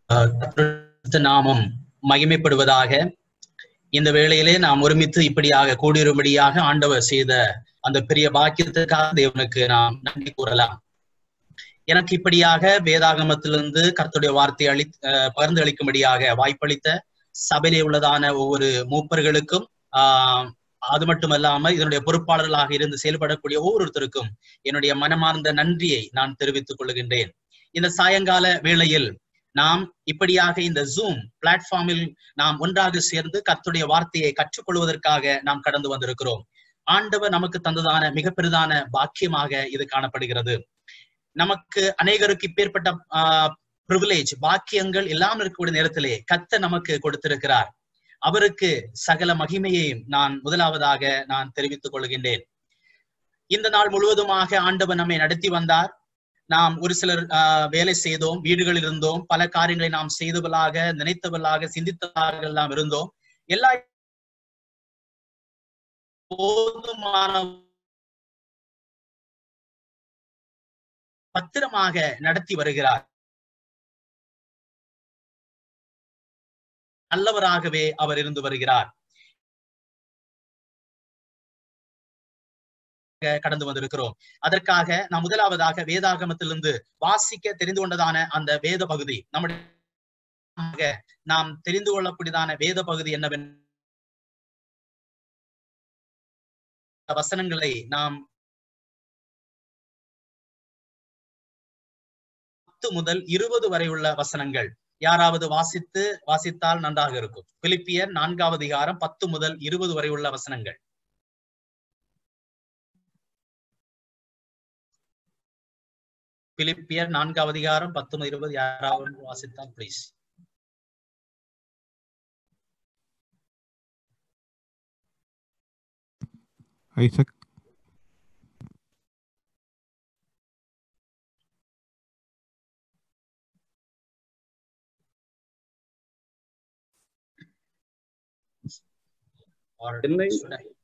அஹ், கர்த்தருடைய நாமம் மகிமைப்படுவதாக இந்த வேளையிலே நாம் ஒருமித்து இப்படியாக கூடியிரும்படியாக ஆண்டவர் செய்த அந்த பெரிய பாக்கியத்துக்காக தேவனுக்கு நாம் நன்றி கூறலாம் எனக்கு இப்படியாக வேதாகமத்திலிருந்து கர்த்தருடைய வார்த்தை அளி அஹ், பகிர்ந்து அளிக்கும்படியாக வாய்ப்பளித்த சபையிலே உள்ளதான ஒவ்வொரு மூப்பர்களுக்கும் ஆஹ் அது மட்டுமல்லாமல் இதனுடைய பொறுப்பாளர்களாக இருந்து செயல்படக்கூடிய ஒவ்வொருத்தருக்கும் என்னுடைய மனமார்ந்த நன்றியை நான் தெரிவித்துக் கொள்கின்றேன் இந்த சாயங்கால வேளையில் நாம் இப்படியாக இந்த ஜூம் பிளாட்ஃபார்மில் நாம் ஒன்றாக சேர்ந்து கர்த்தருடைய வார்த்தையை கற்றுக்கொள்வதற்காக நாம் கடந்து வந்திருக்கிறோம் ஆண்டவர் நமக்கு தந்ததான மிக பெரிதான பாக்கியமாக இது காணப்படுகிறது நமக்கு அநேகருக்கு இப்பேற்பட்ட ப்ரிவிலேஜ் பாக்கியங்கள் எல்லாம் இருக்கக்கூடிய நேரத்திலே கத்த நமக்கு கொடுத்திருக்கிறார் அவருக்கு சகல மகிமையையும் நான் முதலாவதாக நான் தெரிவித்துக் கொள்கின்றேன் இந்த நாள் முழுவதுமாக ஆண்டவர் நம்மை நடத்தி வந்தார் நாம் ஒரு சிலர் ஆஹ், வேலை செய்தோம் வீடுகளில் இருந்தோம் பல காரியங்களை நாம் செய்தவர்களாக நினைத்தவர்களாக சிந்தித்தவர்களாக எல்லாம் இருந்தோம் எல்லா போதுமான பத்திரமாக நடத்தி வருகிறார் நல்லவராகவே அவர் இருந்து வருகிறார் கடந்து வந்திருக்கிறோம் அதற்காக நாம் முதலாவதாக வேதாகமத்திலிருந்து வாசிக்க தெரிந்து கொண்டதான அந்த வேத பகுதி நம்முடைய நாம் தெரிந்து கொள்ளக்கூடியதான வேத பகுதி என்னவென்ற வசனங்களை நாம் பத்து முதல் இருபது வரை உள்ள வசனங்கள் யாராவது வாசித்து வாசித்தால் நன்றாக இருக்கும் பிலிப்பியர் நான்காவது அதிகாரம் பத்து முதல் இருபது வரை உள்ள வசனங்கள் பிலிப்பியர் நான்காவது அதிகாரம் பத்து முதல் இருபது யாராவது வாசித்தால் ப்ளீஸ் ஐசக் என்னை should I-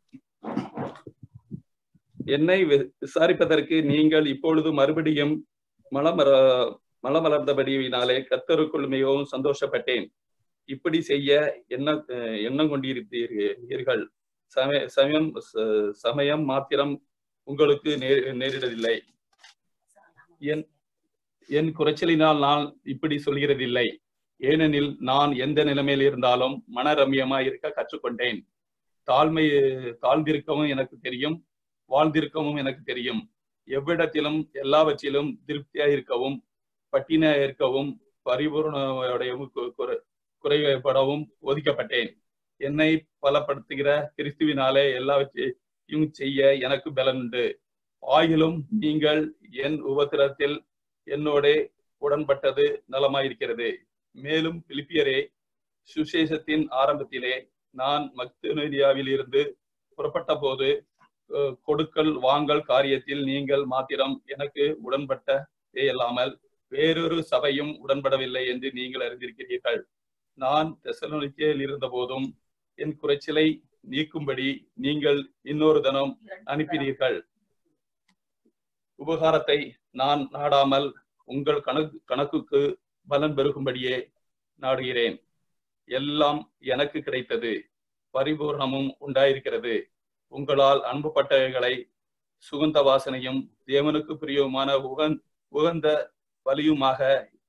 என்னை வி- விசாரிப்பதற்கு நீங்கள் இப்பொழுது மறுபடியும் மலமர மலமலர்ந்தபடியினாலே கத்தருக்குள் மிகவும் சந்தோஷப்பட்டேன் இப்படி செய்ய என்ன அஹ், எண்ணம் கொண்டிருந்தீர்கள் சமய சமயம் ச- சமயம் மாத்திரம் உங்களுக்கு நே- நேரிடவில்லை என் என் குறைச்சலினால் நான் இப்படி சொல்கிறதில்லை ஏனெனில் நான் எந்த நிலைமையில் இருந்தாலும் மனரம்யமாய் இருக்க கற்றுக்கொண்டேன் தாழ்மை தாழ்ந்திருக்கவும் எனக்கு தெரியும் வாழ்ந்திருக்கவும் எனக்கு தெரியும் எவ்விடத்திலும் எல்லாவற்றிலும் திருப்தியாய் இருக்கவும் பட்டினியாய் இருக்கவும் பரிபூர்ணடையவும் கு- குறை- குறைபடவும் ஒதுக்கப்பட்டேன் என்னை பலப்படுத்துகிற கிறிஸ்துவினாலே எல்லாவற்றையும் செய்ய எனக்கு பலன் உண்டு ஆகிலும் நீங்கள் என் உபத்திரத்தில் என்னோட உடன்பட்டது நலமாயிருக்கிறது மேலும் பிலிப்பியரே சுசேஷத்தின் ஆரம்பத்திலே நான் மக்தனேரியாவில் இருந்து புறப்பட்ட போது அஹ், கொடுக்கல் வாங்கல் காரியத்தில் நீங்கள் மாத்திரம் எனக்கு உடன்பட்டதே அல்லாமல் வேறொரு சபையும் உடன்படவில்லை என்று நீங்கள் அறிந்திருக்கிறீர்கள் நான் தெசலோனிக்கேயில் இருந்த போதும் என் குறைச்சலை நீக்கும்படி நீங்கள் இன்னொரு தினம் அனுப்பினீர்கள் உபகாரத்தை நான் நாடாமல் உங்கள் கணக்கு கணக்குக்கு பலன் பெருகும்படியே நாடுகிறேன் எல்லாம் எனக்கு கிடைத்தது பரிபூர்ணமும் உண்டாயிருக்கிறது உங்களால் அன்பப்பட்டவைகளை சுகந்த வாசனையும் தேவனுக்கு பிரியவுமான உகந் உகந்த வலியுமாக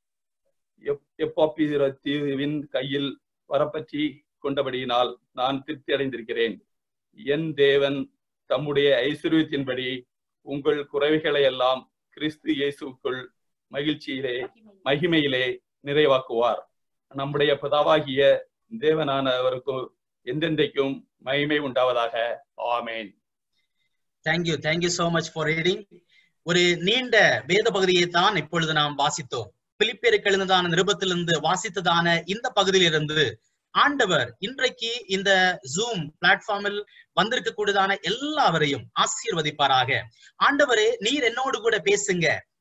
எப்பாப்பிரத்தீவின் கையில் வரப்பற்றி கொண்டபடியினால் நான் திருப்தி அடைந்திருக்கிறேன் என் தேவன் தம்முடைய ஐஸ்வர்யத்தின்படி உங்கள் குறைவுகளை எல்லாம் கிறிஸ்து இயேசுக்குள் மகிழ்ச்சியிலே மகிமையிலே நிறைவாக்குவார் நம்முடைய பிதாவாகிய தேவனானவருக்கு எந்தெந்தைக்கும் மகிமை உண்டாவதாக ஆமேன் thank you thank you so much for reading ஒரு நீண்ட வேத பகுதியை தான் இப்பொழுது நாம் வாசித்தோம் பிலிப்பியருக்கு எழுந்ததான நிருபத்திலிருந்து வாசித்ததான இந்த பகுதியிலிருந்து ஆண்டவர் இன்றைக்கு இந்த ஜூம் பிளாட்ஃபார்மில் வந்திருக்க கூடியதான எல்லாவரையும் ஆசீர்வதிப்பாராக ஆண்டவரே நீர் என்னோடு கூட பேசுங்க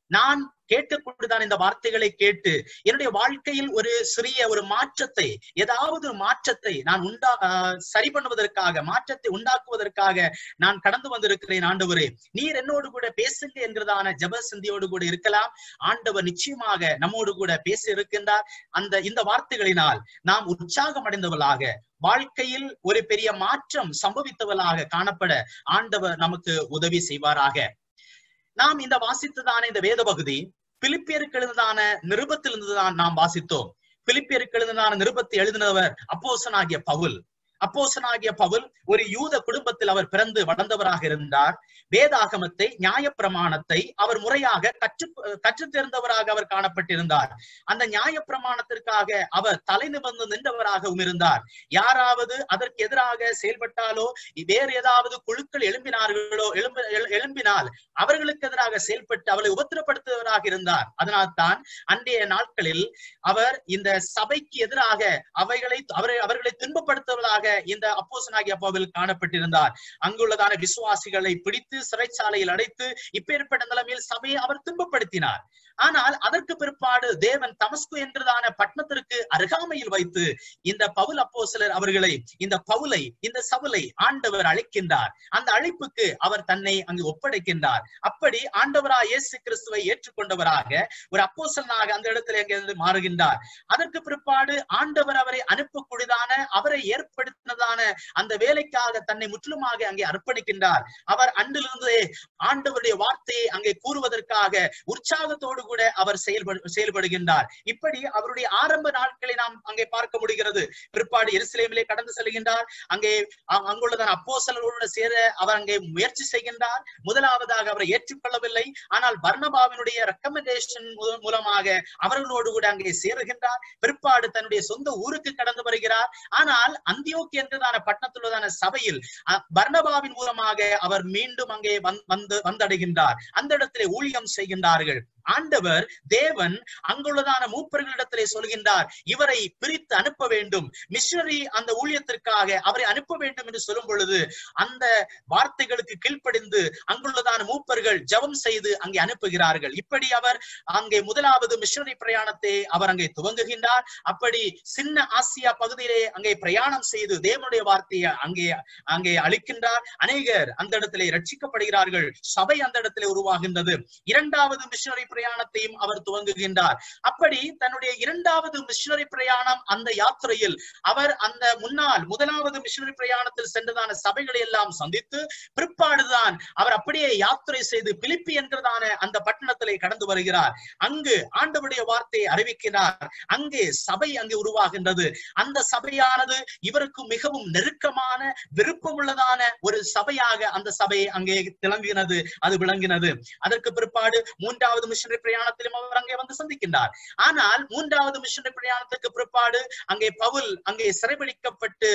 நான் கேட்கக்கூடியதான் இந்த வார்த்தைகளை கேட்டு என்னுடைய வாழ்க்கையில் ஒரு சிறிய ஒரு மாற்றத்தை ஏதாவது ஒரு மாற்றத்தை நான் உண்டா ஆஹ் சரி பண்ணுவதற்காக மாற்றத்தை உண்டாக்குவதற்காக நான் கடந்து வந்திருக்கிறேன் ஆண்டவரே நீர் என்னோடு கூட பேசுங்க என்கிறதான ஜப சிந்தியோடு கூட இருக்கலாம் ஆண்டவர் நிச்சயமாக நம்மோடு கூட பேச இருக்கின்றார் அந்த இந்த வார்த்தைகளினால் நாம் உற்சாகம் அடைந்தவர்களாக வாழ்க்கையில் ஒரு பெரிய மாற்றம் சம்பவித்தவர்களாக காணப்பட ஆண்டவர் நமக்கு உதவி செய்வாராக நாம் இந்த வாசித்ததான இந்த வேத பகுதி பிலிப்பியருக்கு எழுந்ததான நிருபத்திலிருந்து தான் நாம் வாசித்தோம் பிலிப்பியருக்கு எழுந்ததான நிருபத்தை எழுதினவர் அப்போசனாகிய பவுல் அப்போசனாகிய பவுல் ஒரு யூத குடும்பத்தில் அவர் பிறந்து வளர்ந்தவராக இருந்தார் வேதாகமத்தை நியாயப்பிரமாணத்தை அவர் முறையாக கற்று கற்றுத் தேர்ந்தவராக அவர் காணப்பட்டிருந்தார் அந்த நியாயப்பிரமாணத்திற்காக அவர் தலை நிபந்து நின்றவராகவும் இருந்தார் யாராவது அதற்கு எதிராக செயல்பட்டாலோ வேறு ஏதாவது குழுக்கள் எழும்பினார்களோ எழும்ப எழு- எழும்பினால் அவர்களுக்கு எதிராக செயல்பட்டு அவளை உபத்திரப்படுத்துவராக இருந்தார் அதனால்தான் அன்றைய நாட்களில் அவர் இந்த சபைக்கு எதிராக அவைகளை அவரை அவர்களை துன்பப்படுத்துவதாக இந்த அப்போசனாகிய பவுல் காணப்பட்டிருந்தார் அங்குள்ளதான விசுவாசிகளை பிடித்து சிறைச்சாலையில் அடைத்து இப்பேற்பட்ட நிலைமையில் சபையை அவர் துன்பப்படுத்தினார் ஆனால் அதற்கு பிற்பாடு தேவன் தமஸ்கு என்றதான பட்டணத்திற்கு அருகாமையில் வைத்து இந்த பவுல் அப்போஸ்தலர் அவர்களை இந்த பவுலை இந்த சவுலை ஆண்டவர் அழைக்கின்றார் அந்த அழைப்புக்கு அவர் தன்னை அங்கு ஒப்படைக்கின்றார் அப்படி ஆண்டவராய் இயேசு கிறிஸ்துவை ஏற்றுக்கொண்டவராக ஒரு அப்போஸ்தலனாக அந்த இடத்துல அங்கே மாறுகின்றார் அதற்கு பிற்பாடு ஆண்டவர் அவரை அனுப்பக்கூடியதான அவரை ஏற்படுத்தினதான அந்த வேலைக்காக தன்னை முற்றிலுமாக அங்கே அர்ப்பணிக்கின்றார் அவர் அன்றிலிருந்தே ஆண்டவருடைய வார்த்தையை அங்கே கூறுவதற்காக உற்சாகத்தோடு கூட அவர் செயல்படு செயல்படுகின்றார் இப்படி அவருடைய ஆரம்ப நாட்களை நாம் அங்கே பார்க்க முடிகிறது பிற்பாடு எருசலேமிலே கடந்து செல்கின்றார் அங்கே அ- அங்குள்ளதான அப்போஸ்தலர்களோடு சேர அவர் அங்கே முயற்சி செய்கின்றார் முதலாவதாக அவரை ஏற்றுக்கொள்ளவில்லை ஆனால் பர்னபாவினுடைய ரெக்கமெண்டேஷன் மூலமாக அவர்களோடு கூட அங்கே சேருகின்றார் பிற்பாடு தன்னுடைய சொந்த ஊருக்கு கடந்து வருகிறார் ஆனால் அந்தியோக்கி என்றதான பட்டணத்துள்ளதான சபையில் அ- பர்னபாவின் மூலமாக அவர் மீண்டும் அங்கே வந்- வந்து வந்தடைகின்றார் அந்த இடத்திலே ஊழியம் செய்கின்றார்கள் ஆண்டவர் தேவன் அங்குள்ளதான மூப்பர்களிடத்திலே சொல்கின்றார் இவரை பிரித்து அனுப்ப வேண்டும் மிஷனரி அந்த ஊழியத்திற்காக அவரை அனுப்ப வேண்டும் என்று சொல்லும் பொழுது அந்த வார்த்தைகளுக்கு கீழ்ப்படிந்து அங்குள்ளதான மூப்பர்கள் ஜெபம் செய்து அங்கே அனுப்புகிறார்கள் இப்படி அவர் அங்கே முதலாவது மிஷனரி பிரயாணத்தை அவர் அங்கே துவங்குகின்றார் அப்படி சின்ன ஆசியா பகுதியிலே அங்கே பிரயாணம் செய்து தேவனுடைய வார்த்தையை அங்கே அங்கே அளிக்கின்றார் அநேகர் அந்த இடத்திலே ரட்சிக்கப்படுகிறார்கள் சபை அந்த இடத்திலே உருவாகின்றது இரண்டாவது மிஷனரி பிரயாணத்தையும் அவர் துவங்குகின்றார் அப்படி தன்னுடைய இரண்டாவது மிஷனரி பிரயாணம் அந்த யாத்திரையில் அவர் அந்த முன்னால் முதலாவது மிஷனரி பிரயாணத்தில் சென்றதான சபைகளை எல்லாம் சந்தித்து பிற்பாடுதான் அவர் அப்படியே யாத்திரை செய்து பிலிப்பி என்றதான அந்த பட்டணத்திலே கடந்து வருகிறார் அங்கு ஆண்டவருடைய வார்த்தையை அறிவிக்கிறார் அங்கே சபை அங்கே உருவாகின்றது அந்த சபையானது இவருக்கு மிகவும் நெருக்கமான விருப்பமுள்ளதான ஒரு சபையாக அந்த சபை அங்கே திளங்கினது அது விளங்கினது அதற்கு பிற்பாடு மூன்றாவது மிஷனரி பிரயாணத்திலும் அவர் அங்கே வந்து சந்திக்கின்றார் ஆனால் மூன்றாவது மிஷனரி பிரயாணத்துக்கு பிற்பாடு அங்கே பவுல் அங்கே சிறைபிடிக்கப்பட்டு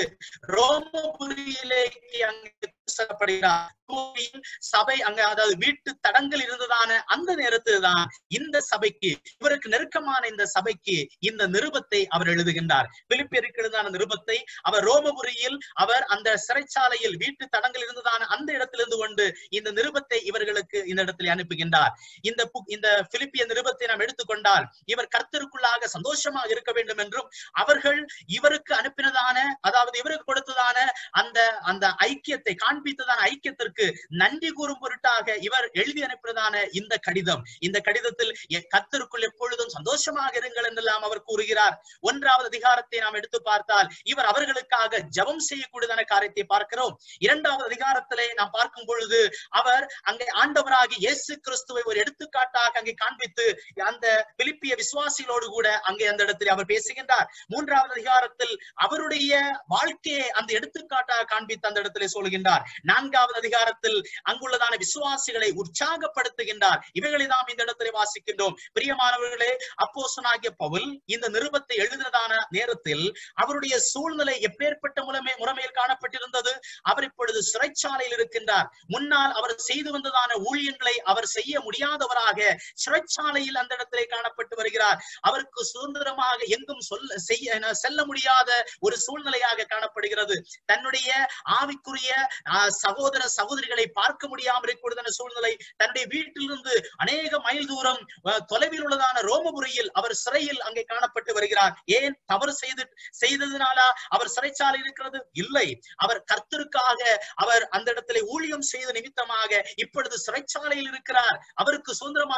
ரோமபுரியிலேக்கு அங்கே செல்லப்படுகிறார் ரோமபுரியில் சபை அங்க அதாவது வீட்டு தடங்கள் இருந்ததான அந்த நேரத்தில் தான் இந்த சபைக்கு இவருக்கு நெருக்கமான இந்த சபைக்கு இந்த நிருபத்தை அவர் எழுதுகின்றார் பிலிப்பியருக்கு எழுதான நிருபத்தை அவர் ரோமபுரியில் அவர் அந்த சிறைச்சாலையில் வீட்டு தடங்கள் இருந்ததான அந்த இடத்திலிருந்து கொண்டு இந்த நிருபத்தை இவர்களுக்கு இந்த இடத்தில் அனுப்புகின்றார் இந்த பு- இந்த பிலிப்பிய நிருபத்தை நாம் எடுத்துக்கொண்டால் இவர் கர்த்தருக்குள்ளாக சந்தோஷமாக இருக்க வேண்டும் என்றும் அவர்கள் இவருக்கு அனுப்பினதான அதாவது இவருக்கு கொடுத்ததான அந்த அந்த ஐக்கியத்தை காண்பித்ததான ஐக்கியத்திற்கு நன்றி கூறும் பொருட்டாக இவர் எழுதி அனுப்பினதான இந்த கடிதம் இந்த கடிதத்தில் எ- கர்த்தருக்குள் எப்பொழுதும் சந்தோஷமாக இருங்கள் என்றெல்லாம் அவர் கூறுகிறார் ஒன்றாவது அதிகாரத்தை நாம் எடுத்து பார்த்தால் இவர் அவர்களுக்காக ஜெபம் செய்யக்கூடியதான காரியத்தை பார்க்கிறோம் இரண்டாவது அதிகாரத்திலே நாம் பார்க்கும் பொழுது அவர் அங்கே ஆண்டவராகி இயேசு கிறிஸ்துவை ஒரு எடுத்துக்காட்டாக அங்கே காண்பித்து அந்த பிலிப்பிய விசுவாசிகளோடு கூட அங்கே அந்த இடத்தில் அவர் பேசுகின்றார் மூன்றாவது அதிகாரத்தில் அவருடைய வாழ்க்கையை அந்த எடுத்துக்காட்டாக காண்பித்து அந்த இடத்திலே சொல்கின்றார் நான்காவது அதிகாரத்தில் அங்குள்ளதான விசுவாசிகளை உற்சாகப்படுத்துகின்றார் இவைகளை நாம் இந்த இடத்திலே வாசிக்கின்றோம் பிரியமானவர்களே அப்போசனாகிய பவுல் இந்த நிருபத்தை எழுதினதான நேரத்தில் அவருடைய சூழ்நிலை எப்பேற்பட்ட முறைமை முறைமையில் காணப்பட்டிருந்தது அவர் இப்பொழுது சிறைச்சாலையில் இருக்கின்றார் முன்னால் அவர் செய்து வந்ததான ஊழியங்களை அவர் செய்ய முடியாதவராக சிறைச்சாலையில் அந்த இடத்திலே காணப்பட்டு வருகிறார் அவருக்கு சுதந்திரமாக எங்கும் சொல்ல செய்ய செல்ல முடியாத ஒரு சூழ்நிலையாக காணப்படுகிறது தன்னுடைய ஆவிக்குரிய ஆஹ், சகோதர சகோதரிகளை பார்க்க முடியாமல் இருக்கக்கூடியதான சூழ்நிலை தன்னுடைய வீட்டிலிருந்து அநேக மைல் தூரம் அஹ், தொலைவில் உள்ளதான ரோமபுரியில் அவர் சிறையில் அங்கே காணப்பட்டு வருகிறார் ஏன் தவறு செய்து செய்ததுனாலா அவர் சிறைச்சாலை இருக்கிறது இல்லை அவர் கர்த்தருக்காக அவர் அந்த இடத்திலே ஊழியம் செய்த நிமித்தமாக இப்பொழுது சிறைச்சாலையில் இருக்கிறார் அவருக்கு சுதந்திரமாக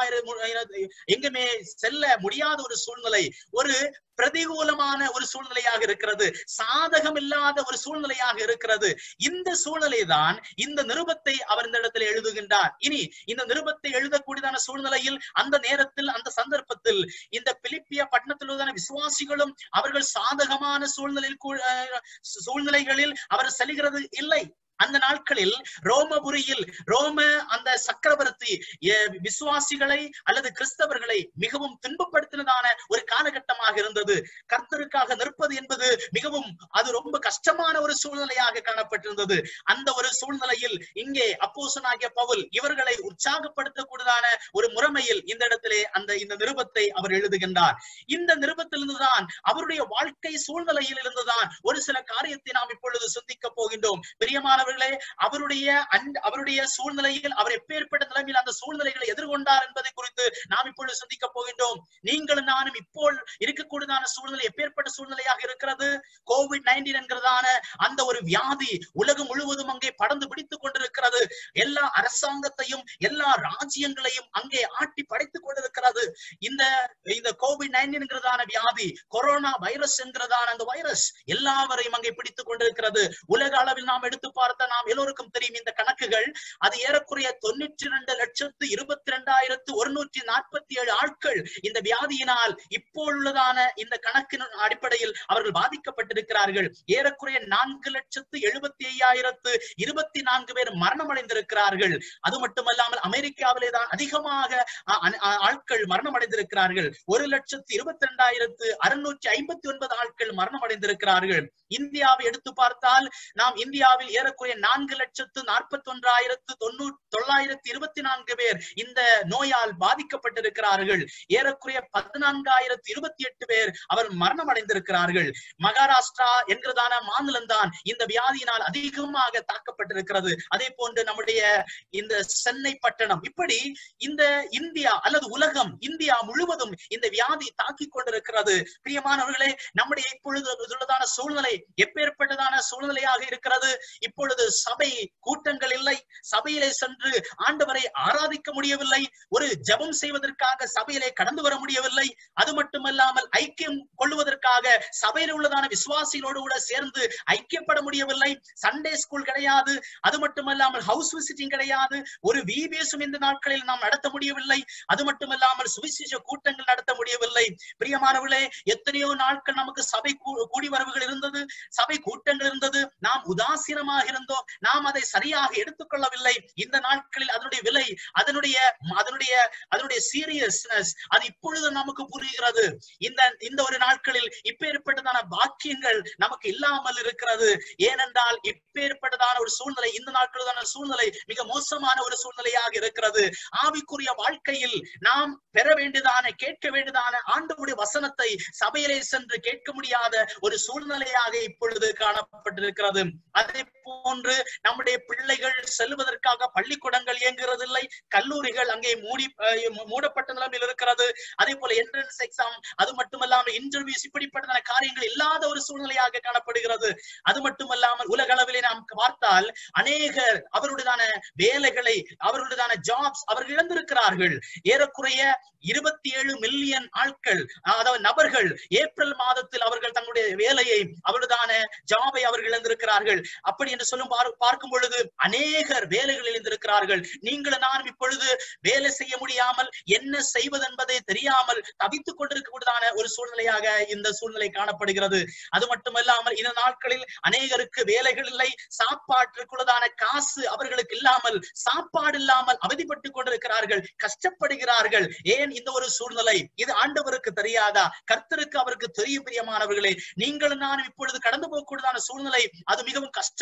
எங்குமே செல்ல முடியாத ஒரு சூழ்நிலை ஒரு பிரதிகூலமான ஒரு சூழ்நிலையாக இருக்கிறது சாதகம் இல்லாத ஒரு சூழ்நிலையாக இருக்கிறது இந்த சூழ்நிலை தான் இந்த நிருபத்தை அவர் இந்த இடத்துல எழுதுகின்றார் இனி இந்த நிருபத்தை எழுதக்கூடியதான சூழ்நிலையில் அந்த நேரத்தில் அந்த சந்தர்ப்பத்தில் இந்த பிலிப்பிய பட்டணத்தில் உள்ளதான விசுவாசிகளும் அவர்கள் சாதகமான சூழ்நிலையில் கூ- அஹ் சூழ்நிலைகளில் அவர் செல்கிறது இல்லை அந்த நாட்களில் ரோமபுரியில் ரோம அந்த சக்கரவர்த்தி அஹ், விசுவாசிகளை அல்லது கிறிஸ்தவர்களை மிகவும் துன்பப்படுத்தினதான ஒரு காலகட்டமாக இருந்தது கர்த்தருக்காக நிற்பது என்பது மிகவும் அது ரொம்ப கஷ்டமான ஒரு சூழ்நிலையாக காணப்பட்டிருந்தது அந்த ஒரு சூழ்நிலையில் இங்கே அப்போசனாகிய பவுல் இவர்களை உற்சாகப்படுத்தக்கூடியதான ஒரு முறைமையில் இந்த இடத்திலே அந்த இந்த நிருபத்தை அவர் எழுதுகின்றார் இந்த நிருபத்திலிருந்துதான் அவருடைய வாழ்க்கை சூழ்நிலையில் இருந்துதான் ஒரு சில காரியத்தை நாம் இப்பொழுது சிந்திக்க போகின்றோம் பிரியமானவர்களே அவருடைய அன்- அவருடைய சூழ்நிலையில் அவர் எப்பேற்பட்ட நிலைமையில் அந்த சூழ்நிலைகளை எதிர்கொண்டார் என்பதை குறித்து நாம் இப்பொழுது சிந்திக்க போகின்றோம் நீங்களும் நானும் இப்போ இருக்கக்கூடியதான சூழ்நிலை எப்பேற்பட்ட சூழ்நிலையாக இருக்கிறது கோவிட் நைன்டீன் என்கிறதான அந்த ஒரு வியாதி உலகம் முழுவதும் அங்கே படர்ந்து பிடித்துக் கொண்டிருக்கிறது எல்லா அரசாங்கத்தையும் எல்லா ராஜ்யங்களையும் அங்கே ஆட்டி படைத்துக் கொண்டிருக்கிறது இந்த இந்த கோவிட் நைன்டீன்கிறதான வியாதி கொரோனா வைரஸ் என்கிறதான அந்த வைரஸ் எல்லாவரையும் அங்கே பிடித்துக் கொண்டிருக்கிறது உலக அளவில் நாம் எடுத்து பார்த்த நாம் எல்லோருக்கும் தெரியும் இந்த கணக்குகள் அது ஏறக்குறைய தொண்ணூற்றி இரண்டு லட்சத்து இருபத்தி இரண்டாயிரத்து ஒருநூற்றி நாற்பத்தி ஏழு ஆட்கள் இந்த வியாதியினால் இப்போ உள்ளதான இந்த கணக்கின் அடிப்படையில் அவர்கள் பாதிக்கப்பட்டிருக்கிறார்கள் ஏறக்குறைய நான்கு லட்சத்து எழுபத்தி ஐயாயிரத்து இருபத்தி நான்கு பேர் மரணம் அடைந்திருக்கிறார்கள் அது மட்டுமல்லாமல் அமெரிக்காவிலே தான் அதிகமாக அ- அ- அ- ஆட்கள் மரணம் அடைந்திருக்கிறார்கள் ஒரு லட்சத்து இருபத்தி இரண்டாயிரத்து அறுநூற்றி ஐம்பத்தி ஒன்பது ஆட்கள் மரணம் அடைந்திருக்கிறார்கள் இந்தியாவை எடுத்து பார்த்தால் நாம் இந்தியாவில் ஏறக்குறைய நான்கு லட்சத்து நாற்பத்தி ஒன்றாயிரத்து தொண்ணூறு தொள்ளாயிரத்தி இருபத்தி நான்கு பேர் இந்த நோயால் பாதிக்கப்பட்டிருக்கிறார்கள் ஏறக்குறைய பதினான்காயிரத்து இருபத்தி எட்டு பேர் அவர் மரணம் அடைந்திருக்கிறார்கள் மகாராஷ்டிரா என்கிறதான மாநிலம் தான் இந்த வியாதியினால் அதிகமாக தாக்கப்பட்டிருக்கிறது அதே போன்று நம்முடைய இந்த சென்னை பட்டணம் இப்படி இந்த இந்தியா அல்லது உலகம் இந்தியா முழுவதும் இந்த வியாதி தாக்கிக் கொண்டிருக்கிறது பிரியமானவர்களே நம்முடைய இப்பொழுது உள்ளதான சூழ்நிலை எப்பேற்பட்டதான சூழ்நிலையாக இருக்கிறது இப்பொழுது சபை கூட்டங்கள் இல்லை சபையிலே சென்று ஆண்டவரை ஆராதிக்க முடியவில்லை ஒரு ஜெபம் செய்வதற்காக சபையிலே கடந்து வர முடியவில்லை அது மட்டுமல்லாமல் ஐக்கியம் கொள்வதற்காக சபையில் உள்ளதான விசுவாசிகளோடு கூட சேர்ந்து ஐக்கியப்பட முடியவில்லை சண்டே ஸ்கூல் கிடையாது அது மட்டுமல்லாமல் ஹவுஸ் விசிட்டிங் கிடையாது ஒரு விபிஎஸும் இந்த நாட்களில் நாம் நடத்த முடியவில்லை அது மட்டுமல்லாமல் சுவிசேஷ கூட்டங்கள் நடத்த முடியவில்லை பிரியமானவர்களே எத்தனையோ நாட்கள் நமக்கு சபை கூ- கூடி வரவுகள் இருந்தது சபை கூட்டங்கள் இருந்தது நாம் உதாசீனமாக இருந்தோம் நாம் அதை சரியாக எடுத்துக்கொள்ளவில்லை இந்த நாட்களில் அதனுடைய விலை அதனுடைய அதனுடைய அதனுடைய சீரியஸ்னஸ் அது இப்பொழுது நமக்கு புரிகிறது இந்த இந்த ஒரு நாட்களில் இப்பேற்பட்டதான பாக்கியங்கள் நமக்கு இல்லாமல் இருக்கிறது ஏனென்றால் இப்பேற்பட்டதான ஒரு சூழ்நிலை இந்த நாட்களுதான சூழ்நிலை மிக மோசமான ஒரு சூழ்நிலையாக இருக்கிறது ஆவிக்குரிய வாழ்க்கையில் நாம் பெற வேண்டியதான கேட்க வேண்டியதான ஆண்டவருடைய வசனத்தை சபையிலே சென்று கேட்க முடியாத ஒரு சூழ்நிலையாக இப்பொழுது காணப்பட்டிருக்கிறது அதே போன்று நம்முடைய பிள்ளைகள் செல்வதற்காக பள்ளிக்கூடங்கள் இயங்குறதில்லை கல்லூரிகள் அங்கே மூடி அஹ், மூடப்பட்ட நிலைமையில் இருக்கிறது அதே போல என்ட்ரன்ஸ் எக்ஸாம் அது மட்டுமல்லாமல் இன்டர்வியூஸ் இப்படிப்பட்டதான காரியங்கள் இல்லாத ஒரு சூழ்நிலையாக காணப்படுகிறது அது மட்டுமல்லாமல் உலக அளவிலே நாம் பார்த்தால் அநேகர் அவருடையதான வேலைகளை அவருடையதான ஜாப்ஸ் அவர்கள் இழந்திருக்கிறார்கள் ஏறக்குறைய இருபத்தி ஏழு மில்லியன் ஆட்கள் அதாவது நபர்கள் ஏப்ரல் மாதத்தில் அவர்கள் தங்களுடைய வேலையை அவருதான ஜாபை அவர்கள் இழந்திருக்கிறார்கள் அப்படி என்று சொல்லும் பார்- பார்க்கும் பொழுது அநேகர் வேலைகள் இழந்திருக்கிறார்கள் நீங்களும் நானும் இப்பொழுது வேலை செய்ய முடியாமல் என்ன செய்வது என்பதை தெரியாமல் தவித்துக் கொண்டிருக்கக்கூடியதான ஒரு சூழ்நிலையாக இந்த சூழ்நிலை காணப்படுகிறது அது மட்டுமல்லாமல் இந்த நாட்களில் அநேகருக்கு வேலைகள் இல்லை சாப்பாட்டிற்குள்ளதான காசு அவர்களுக்கு இல்லாமல் சாப்பாடு இல்லாமல் அவதிப்பட்டுக் கொண்டிருக்கிறார்கள் கஷ்டப்படுகிறார்கள் ஏன் இந்த ஒரு சூழ்நிலை இது ஆண்டவருக்கு தெரியாதா கர்த்தருக்கு அவருக்கு தெரிய பிரியமானவர்களே நீங்களும் நானும் இப்பொழுது கடந்து போகக்கூடியதான சூழ்நிலை அது மிகவும் கஷ்டமுள்ளதா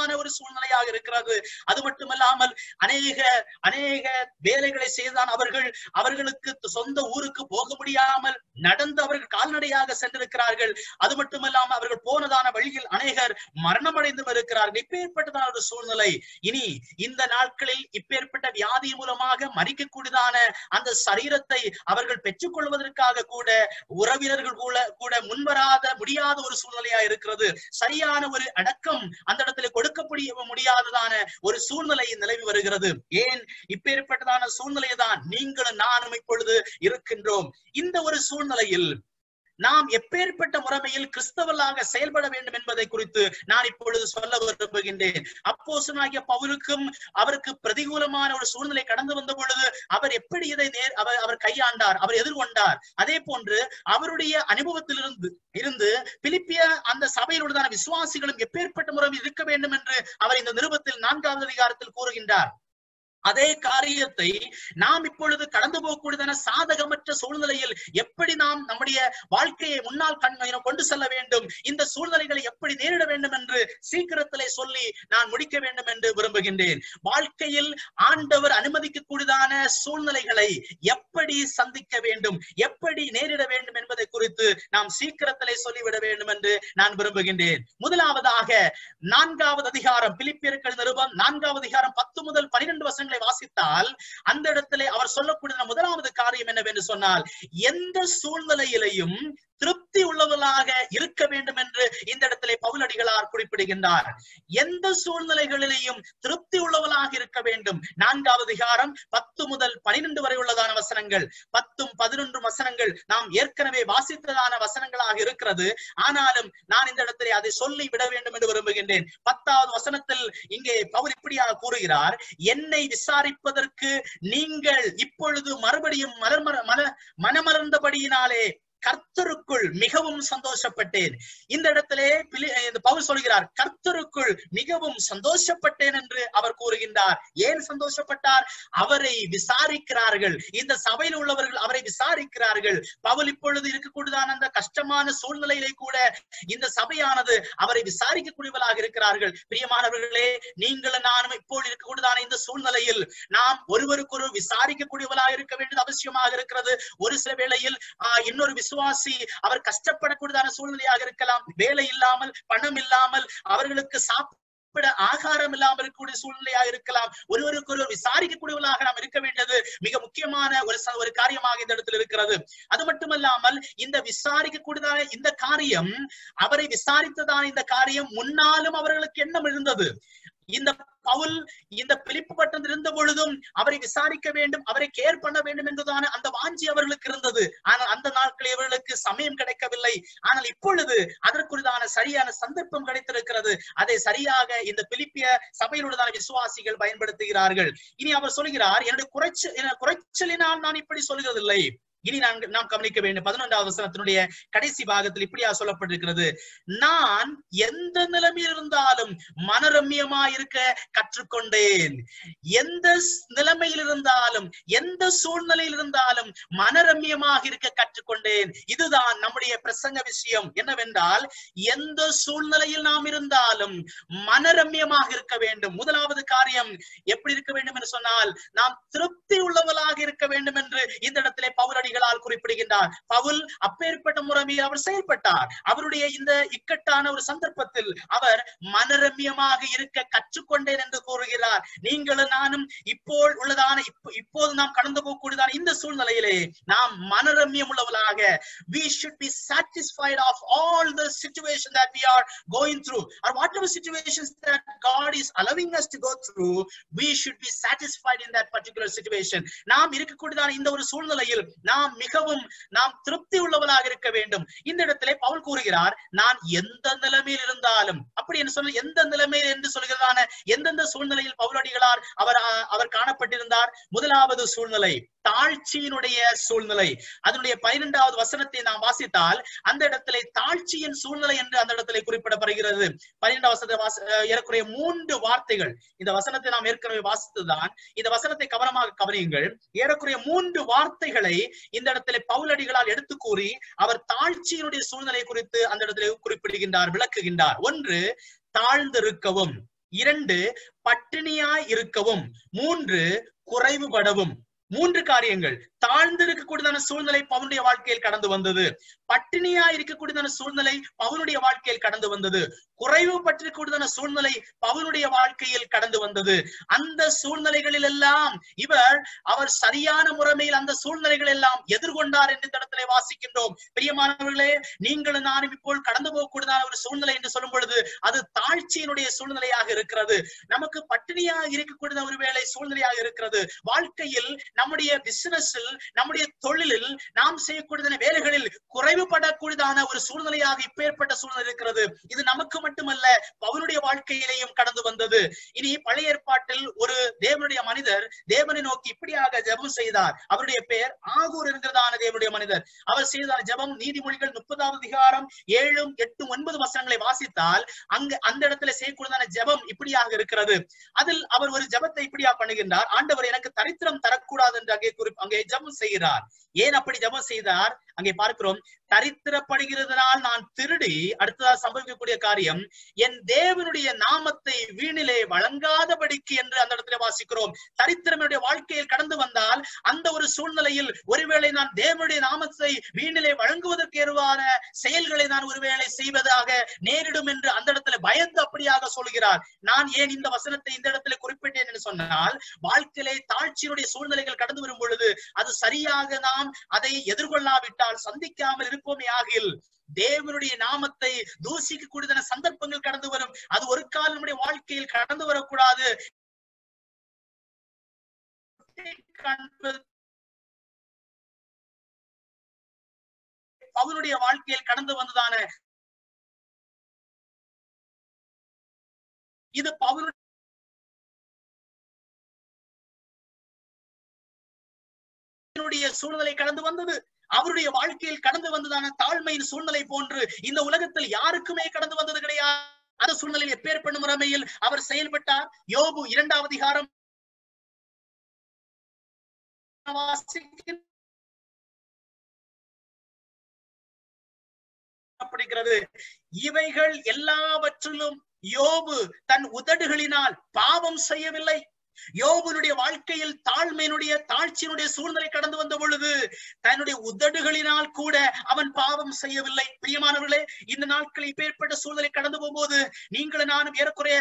கடினமான ஒரு சூழ்நிலையாக இருக்கிறது அது மட்டுமல்லாமல் அநேக அநேக வேலைகளை செய்தான் அவர்கள் அவர்களுக்கு சொந்த ஊருக்கு போக முடியாமல் நடந்து அவர்கள் கால்நடையாக சென்றிருக்கிறார்கள் அது மட்டுமல்லாமல் அவர்கள் போனதான வழியில் அநேகர் மரணமடைந்தும் இருக்கிறார்கள் இப்பேற்பட்டதான ஒரு சூழ்நிலை இனி இந்த நாட்களில் இப்பேற்பட்ட வியாதி மூலமாக மறிக்கக்கூடியதான அந்த சரீரத்தை அவர்கள் பெற்றுக் கொள்வதற்காக கூட உறவினர்கள் கூட கூட முன்வராத முடியாத ஒரு சூழ்நிலையா இருக்கிறது சரியான ஒரு அடக்கம் அந்த இடத்துல கொடுக்கப்படிய முடியாததான ஒரு சூழ்நிலை நிலவி வருகிறது ஏன் இப்பேற்பட்டதான சூழ்நிலையை தான் நீங்களும் நானும் இப்பொழுது இருக்கின்றோம் இந்த ஒரு சூழ்நிலையில் நாம் எப்பேற்பட்ட முறைமையில் கிறிஸ்தவர்களாக செயல்பட வேண்டும் என்பதை குறித்து நான் இப்பொழுது சொல்ல விரும்புகின்றேன் அப்போசனாகிய பவுலுக்கும் அவருக்கு பிரதிகூலமான ஒரு சூழ்நிலை கடந்து வந்த பொழுது அவர் எப்படி இதை நேர் அவர் அவர் கையாண்டார் அவர் எதிர்கொண்டார் அதே போன்று அவருடைய அனுபவத்திலிருந்து இருந்து பிலிப்பிய அந்த சபையில் உள்ளதான விசுவாசிகளும் எப்பேற்பட்ட முறையில் இருக்க வேண்டும் என்று அவர் இந்த நிருபத்தில் நான்காவது அதிகாரத்தில் கூறுகின்றார் அதே காரியத்தை நாம் இப்பொழுது கடந்து போகக்கூடியதான சாதகமற்ற சூழ்நிலையில் எப்படி நாம் நம்முடைய வாழ்க்கையை முன்னால் கண் கொண்டு செல்ல வேண்டும் இந்த சூழ்நிலைகளை எப்படி நேரிட வேண்டும் என்று சீக்கிரத்திலே சொல்லி நான் முடிக்க வேண்டும் என்று விரும்புகின்றேன் வாழ்க்கையில் ஆண்டவர் அனுமதிக்க கூடியதான சூழ்நிலைகளை எப்படி சந்திக்க வேண்டும் எப்படி நேரிட வேண்டும் என்பதை குறித்து நாம் சீக்கிரத்திலே சொல்லிவிட வேண்டும் என்று நான் விரும்புகின்றேன் முதலாவதாக நான்காவது அதிகாரம் பிலிப்பியர்கள் நிருபம் நான்காவது அதிகாரம் பத்து முதல் பனிரெண்டு வருஷங்களை வாசித்தால் அந்த இடத்திலே அவர் சொல்லக்கூடிய முதலாவது காரியம் என்னவென்று சொன்னால் எந்த சூழ்நிலையிலையும் திருப்தி உள்ளவர்களாக இருக்க வேண்டும் என்று இந்த இடத்திலே பவுலடிகளார் குறிப்பிடுகின்றார் எந்த சூழ்நிலைகளிலேயும் திருப்தி உள்ளவர்களாக இருக்க வேண்டும் நான்காவது அதிகாரம் பத்து முதல் பனிரெண்டு வரை உள்ளதான வசனங்கள் பத்தும் பதினொன்று வசனங்கள் நாம் ஏற்கனவே வாசித்ததான வசனங்களாக இருக்கிறது ஆனாலும் நான் இந்த இடத்திலே அதை சொல்லி விட வேண்டும் என்று விரும்புகின்றேன் பத்தாவது வசனத்தில் இங்கே பவுல் இப்படியாக கூறுகிறார் என்னை விசாரிப்பதற்கு நீங்கள் இப்பொழுது மறுபடியும் மலர்மர மன மனமறந்தபடியினாலே கர்த்தருக்குள் மிகவும் சந்தோஷப்பட்டேன் இந்த இடத்திலே பவுல் சொல்கிறார் கர்த்தருக்குள் மிகவும் சந்தோஷப்பட்டேன் என்று அவர் கூறுகின்றார் ஏன் சந்தோஷப்பட்டார் அவரை விசாரிக்கிறார்கள் இந்த சபையில் உள்ளவர்கள் அவரை விசாரிக்கிறார்கள் பவுல் இப்பொழுது இருக்கக்கூடியதான அந்த கஷ்டமான சூழ்நிலையிலே கூட இந்த சபையானது அவரை விசாரிக்கக்கூடியவர்களாக இருக்கிறார்கள் பிரியமானவர்களே நீங்களும் நானும் இப்போது இருக்கக்கூடியதான இந்த சூழ்நிலையில் நாம் ஒருவருக்கொரு விசாரிக்கக்கூடியவர்களாக இருக்க வேண்டியது அவசியமாக இருக்கிறது ஒரு சில வேளையில் ஆஹ் இன்னொரு விசுவாசி அவர் கஷ்டப்படக்கூடியதான சூழ்நிலையாக இருக்கலாம் வேலை இல்லாமல் பணம் இல்லாமல் அவர்களுக்கு சாப்பிட ஆகாரம் இல்லாமல் இருக்கக்கூடிய சூழ்நிலையாக இருக்கலாம் ஒருவருக்கு ஒருவர் விசாரிக்கக்கூடியவர்களாக நாம் இருக்க வேண்டியது மிக முக்கியமான ஒரு ஒரு காரியமாக இந்த இடத்தில் இருக்கிறது அது மட்டுமல்லாமல் இந்த விசாரிக்கக்கூடியதான இந்த காரியம் அவரை விசாரித்ததான இந்த காரியம் முன்னாலும் அவர்களுக்கு எண்ணம் இருந்தது இந்த பவுல் இந்த பிலிப்பு பட்டம் இருந்த பொழுதும் அவரை விசாரிக்க வேண்டும் அவரை கேர் பண்ண வேண்டும் என்றுதான அந்த வாஞ்சி அவர்களுக்கு இருந்தது ஆனால் அந்த நாட்களில் இவர்களுக்கு சமயம் கிடைக்கவில்லை ஆனால் இப்பொழுது அதற்குரியதான சரியான சந்தர்ப்பம் கிடைத்திருக்கிறது அதை சரியாக இந்த பிலிப்பிய சபையிலுள்ளதான விசுவாசிகள் பயன்படுத்துகிறார்கள் இனி அவர் சொல்கிறார் என்னுடைய குறைச்ச குறைச்சலினால் நான் இப்படி சொல்கிறதில்லை இனி நான் நாம் கவனிக்க வேண்டும் பதினொன்றாவது வசனத்தினுடைய கடைசி பாகத்தில் இப்படியா சொல்லப்பட்டிருக்கிறது நான் எந்த நிலைமையில் இருந்தாலும் மனரம்யமா இருக்க கற்றுக்கொண்டேன் எந்த நிலைமையில் இருந்தாலும் எந்த சூழ்நிலையில் இருந்தாலும் மனரம்யமாக இருக்க கற்றுக்கொண்டேன் இதுதான் நம்முடைய பிரசங்க விஷயம் என்னவென்றால் எந்த சூழ்நிலையில் நாம் இருந்தாலும் மனரம்யமாக இருக்க வேண்டும் முதலாவது காரியம் எப்படி இருக்க வேண்டும் என்று சொன்னால் நாம் திருப்தி உள்ளவர்களாக இருக்க வேண்டும் என்று இந்த இடத்திலே பவுலடிகளால் குறிப்பிடுகின்றார் பவுல் அப்பேற்பட்ட முறையில் அவர் செயல்பட்டார் அவருடைய இந்த இக்கட்டான ஒரு சந்தர்ப்பத்தில் அவர் மனரம்யமாக இருக்க கற்றுக்கொண்டேன் என்று கூறுகிறார் நீங்களும் நானும் இப்போ உள்ளதான இப்போது நாம் கடந்து போகக்கூடியதான இந்த சூழ்நிலையிலே நாம் மனரம்யம் உள்ளவர்களாக we should be satisfied of all the situation that we are going through or whatever situations that God is allowing us to go through we should be satisfied in that particular situation நாம் இருக்கக்கூடியதான இந்த ஒரு சூழ்நிலையில் நாம் மிகவும் நாம் திருப்தி உள்ளவர்களாக இருக்க வேண்டும் இந்த இடத்திலே பவுல் கூறுகிறார் நான் எந்த நிலைமையில் இருந்தாலும் அப்படி என்று சொல்ல எந்த நிலைமையில் என்று சொல்கிறதான எந்தெந்த சூழ்நிலையில் பவுலடிகளார் அவர் அவர் காணப்பட்டிருந்தார் முதலாவது சூழ்நிலை தாழ்ச்சியினுடைய சூழ்நிலை அதனுடைய பனிரெண்டாவது வசனத்தை நாம் வாசித்தால் அந்த இடத்திலே தாழ்ச்சியின் சூழ்நிலை என்று அந்த இடத்திலே குறிப்பிடப்படுகிறது பன்னிரெண்டாம் வசனத்தை வாச ஏறக்குறைய மூன்று வார்த்தைகள் இந்த வசனத்தை நாம் ஏற்கனவே வாசித்துதான் இந்த வசனத்தை கவனமாக கவனியுங்கள் ஏறக்குறைய மூன்று வார்த்தைகளை இந்த இடத்திலே பவுலடிகளால் எடுத்து கூறி அவர் தாழ்ச்சியினுடைய சூழ்நிலை குறித்து அந்த இடத்திலே குறிப்பிடுகின்றார் விளக்குகின்றார் ஒன்று தாழ்ந்திருக்கவும் இரண்டு பட்டினியாய் இருக்கவும் மூன்று குறைவுபடவும் மூன்று காரியங்கள் தாழ்ந்திருக்கக்கூடியதான சூழ்நிலை பவுனுடைய வாழ்க்கையில் கடந்து வந்தது பட்டினியா இருக்கக்கூடியதான சூழ்நிலை பவுனுடைய வாழ்க்கையில் கடந்து வந்தது குறைவு பற்றிக்கூடியதான சூழ்நிலை பவுனுடைய வாழ்க்கையில் கடந்து வந்தது அந்த சூழ்நிலைகளில் எல்லாம் இவர் அவர் சரியான முறைமையில் அந்த சூழ்நிலைகள் எல்லாம் எதிர்கொண்டார் என்று இந்த இடத்திலே வாசிக்கின்றோம் பிரியமானவர்களே நீங்களும் நானும் இப்போ கடந்து போகக்கூடியதான ஒரு சூழ்நிலை என்று சொல்லும் பொழுது அது தாழ்ச்சியினுடைய சூழ்நிலையாக இருக்கிறது நமக்கு பட்டினியாக இருக்கக்கூடியத ஒரு வேளை சூழ்நிலையாக இருக்கிறது வாழ்க்கையில் நம்முடைய பிசினஸில் நம்முடைய தொழிலில் நாம் செய்யக்கூடியதான வேலைகளில் குறைவுபடக்கூடியதான ஒரு சூழ்நிலையாக இப்பேற்பட்ட சூழ்நிலை இருக்கிறது இது நமக்கு மட்டுமல்ல பவுனுடைய வாழ்க்கையிலேயும் கடந்து வந்தது இனி பழைய ஏற்பாட்டில் ஒரு தேவனுடைய மனிதர் தேவனை நோக்கி இப்படியாக ஜெபம் செய்தார் அவருடைய பெயர் ஆகூர் என்கிறதான தேவனுடைய மனிதர் அவர் செய்தார் ஜெபம் நீதிமொழிகள் முப்பதாவது அதிகாரம் ஏழும் எட்டும் ஒன்பது வசனங்களை வாசித்தால் அங்கு அந்த இடத்துல செய்யக்கூடியதான ஜெபம் இப்படியாக இருக்கிறது அதில் அவர் ஒரு ஜெபத்தை இப்படியா பண்ணுகின்றார் ஆண்டவர் எனக்கு தரித்திரம் தரக்கூடாது என்று அங்கே குறி அங்கே ஜெபம் செய்கிறார் ஏன் அப்படி ஜெபம் செய்தார் அங்கே பார்க்கிறோம் தரித்திரப்படுகிறதுனால் நான் திருடி அடுத்ததாக சம்பவிக்கக்கூடிய காரியம் என் தேவனுடைய நாமத்தை வீணிலே வழங்காதபடிக்கு என்று அந்த இடத்துல வாசிக்கிறோம் தரித்திரம் என்னுடைய வாழ்க்கையில் கடந்து வந்தால் அந்த ஒரு சூழ்நிலையில் ஒருவேளை நான் தேவனுடைய நாமத்தை வீணிலே வழங்குவதற்கு ஏதுவான செயல்களை நான் ஒருவேளை செய்வதாக நேரிடும் என்று அந்த இடத்துல பயந்து அப்படியாக சொல்கிறார் நான் ஏன் இந்த வசனத்தை இந்த இடத்துல குறிப்பிட்டேன் என்று சொன்னால் வாழ்க்கையிலே தாழ்ச்சியினுடைய சூழ்நிலைகள் கடந்து வரும் பொழுது அது சரியாக நாம் அதை எதிர்கொள்ளாவிட்டால் சந்திக்காமல் இருப்போமே ஆகில் தேவனுடைய நாமத்தை தூசிக்க கூடியதான சந்தர்ப்பங்கள் கடந்து வரும் அது ஒரு காலம் நம்முடைய வாழ்க்கையில் கடந்து வரக்கூடாது அவனுடைய வாழ்க்கையில் கடந்து வந்ததான இது பவுனுடைய சூழ்நிலை கடந்து வந்தது அவருடைய வாழ்க்கையில் கடந்து வந்ததான தாழ்மையின் சூழ்நிலை போன்று இந்த உலகத்தில் யாருக்குமே கடந்து வந்தது கிடையாது அந்த சூழ்நிலையில் எப்பேற்படும் முறைமையில் அவர் செயல்பட்டார் யோபு இரண்டாவது அதிகாரம் வாசிக்கிறது இவைகள் எல்லாவற்றிலும் யோபு தன் உதடுகளினால் பாவம் செய்யவில்லை யோபுனுடைய வாழ்க்கையில் தாழ்மையினுடைய தாழ்ச்சியினுடைய சூழ்நிலை கடந்து வந்த பொழுது தன்னுடைய உதடுகளினால் கூட அவன் பாவம் செய்யவில்லை பிரியமானவர்களே இந்த நாட்களில் இப்பேற்பட்ட சூழ்நிலை கடந்து போகும்போது நீங்களும் நானும் ஏறக்குறைய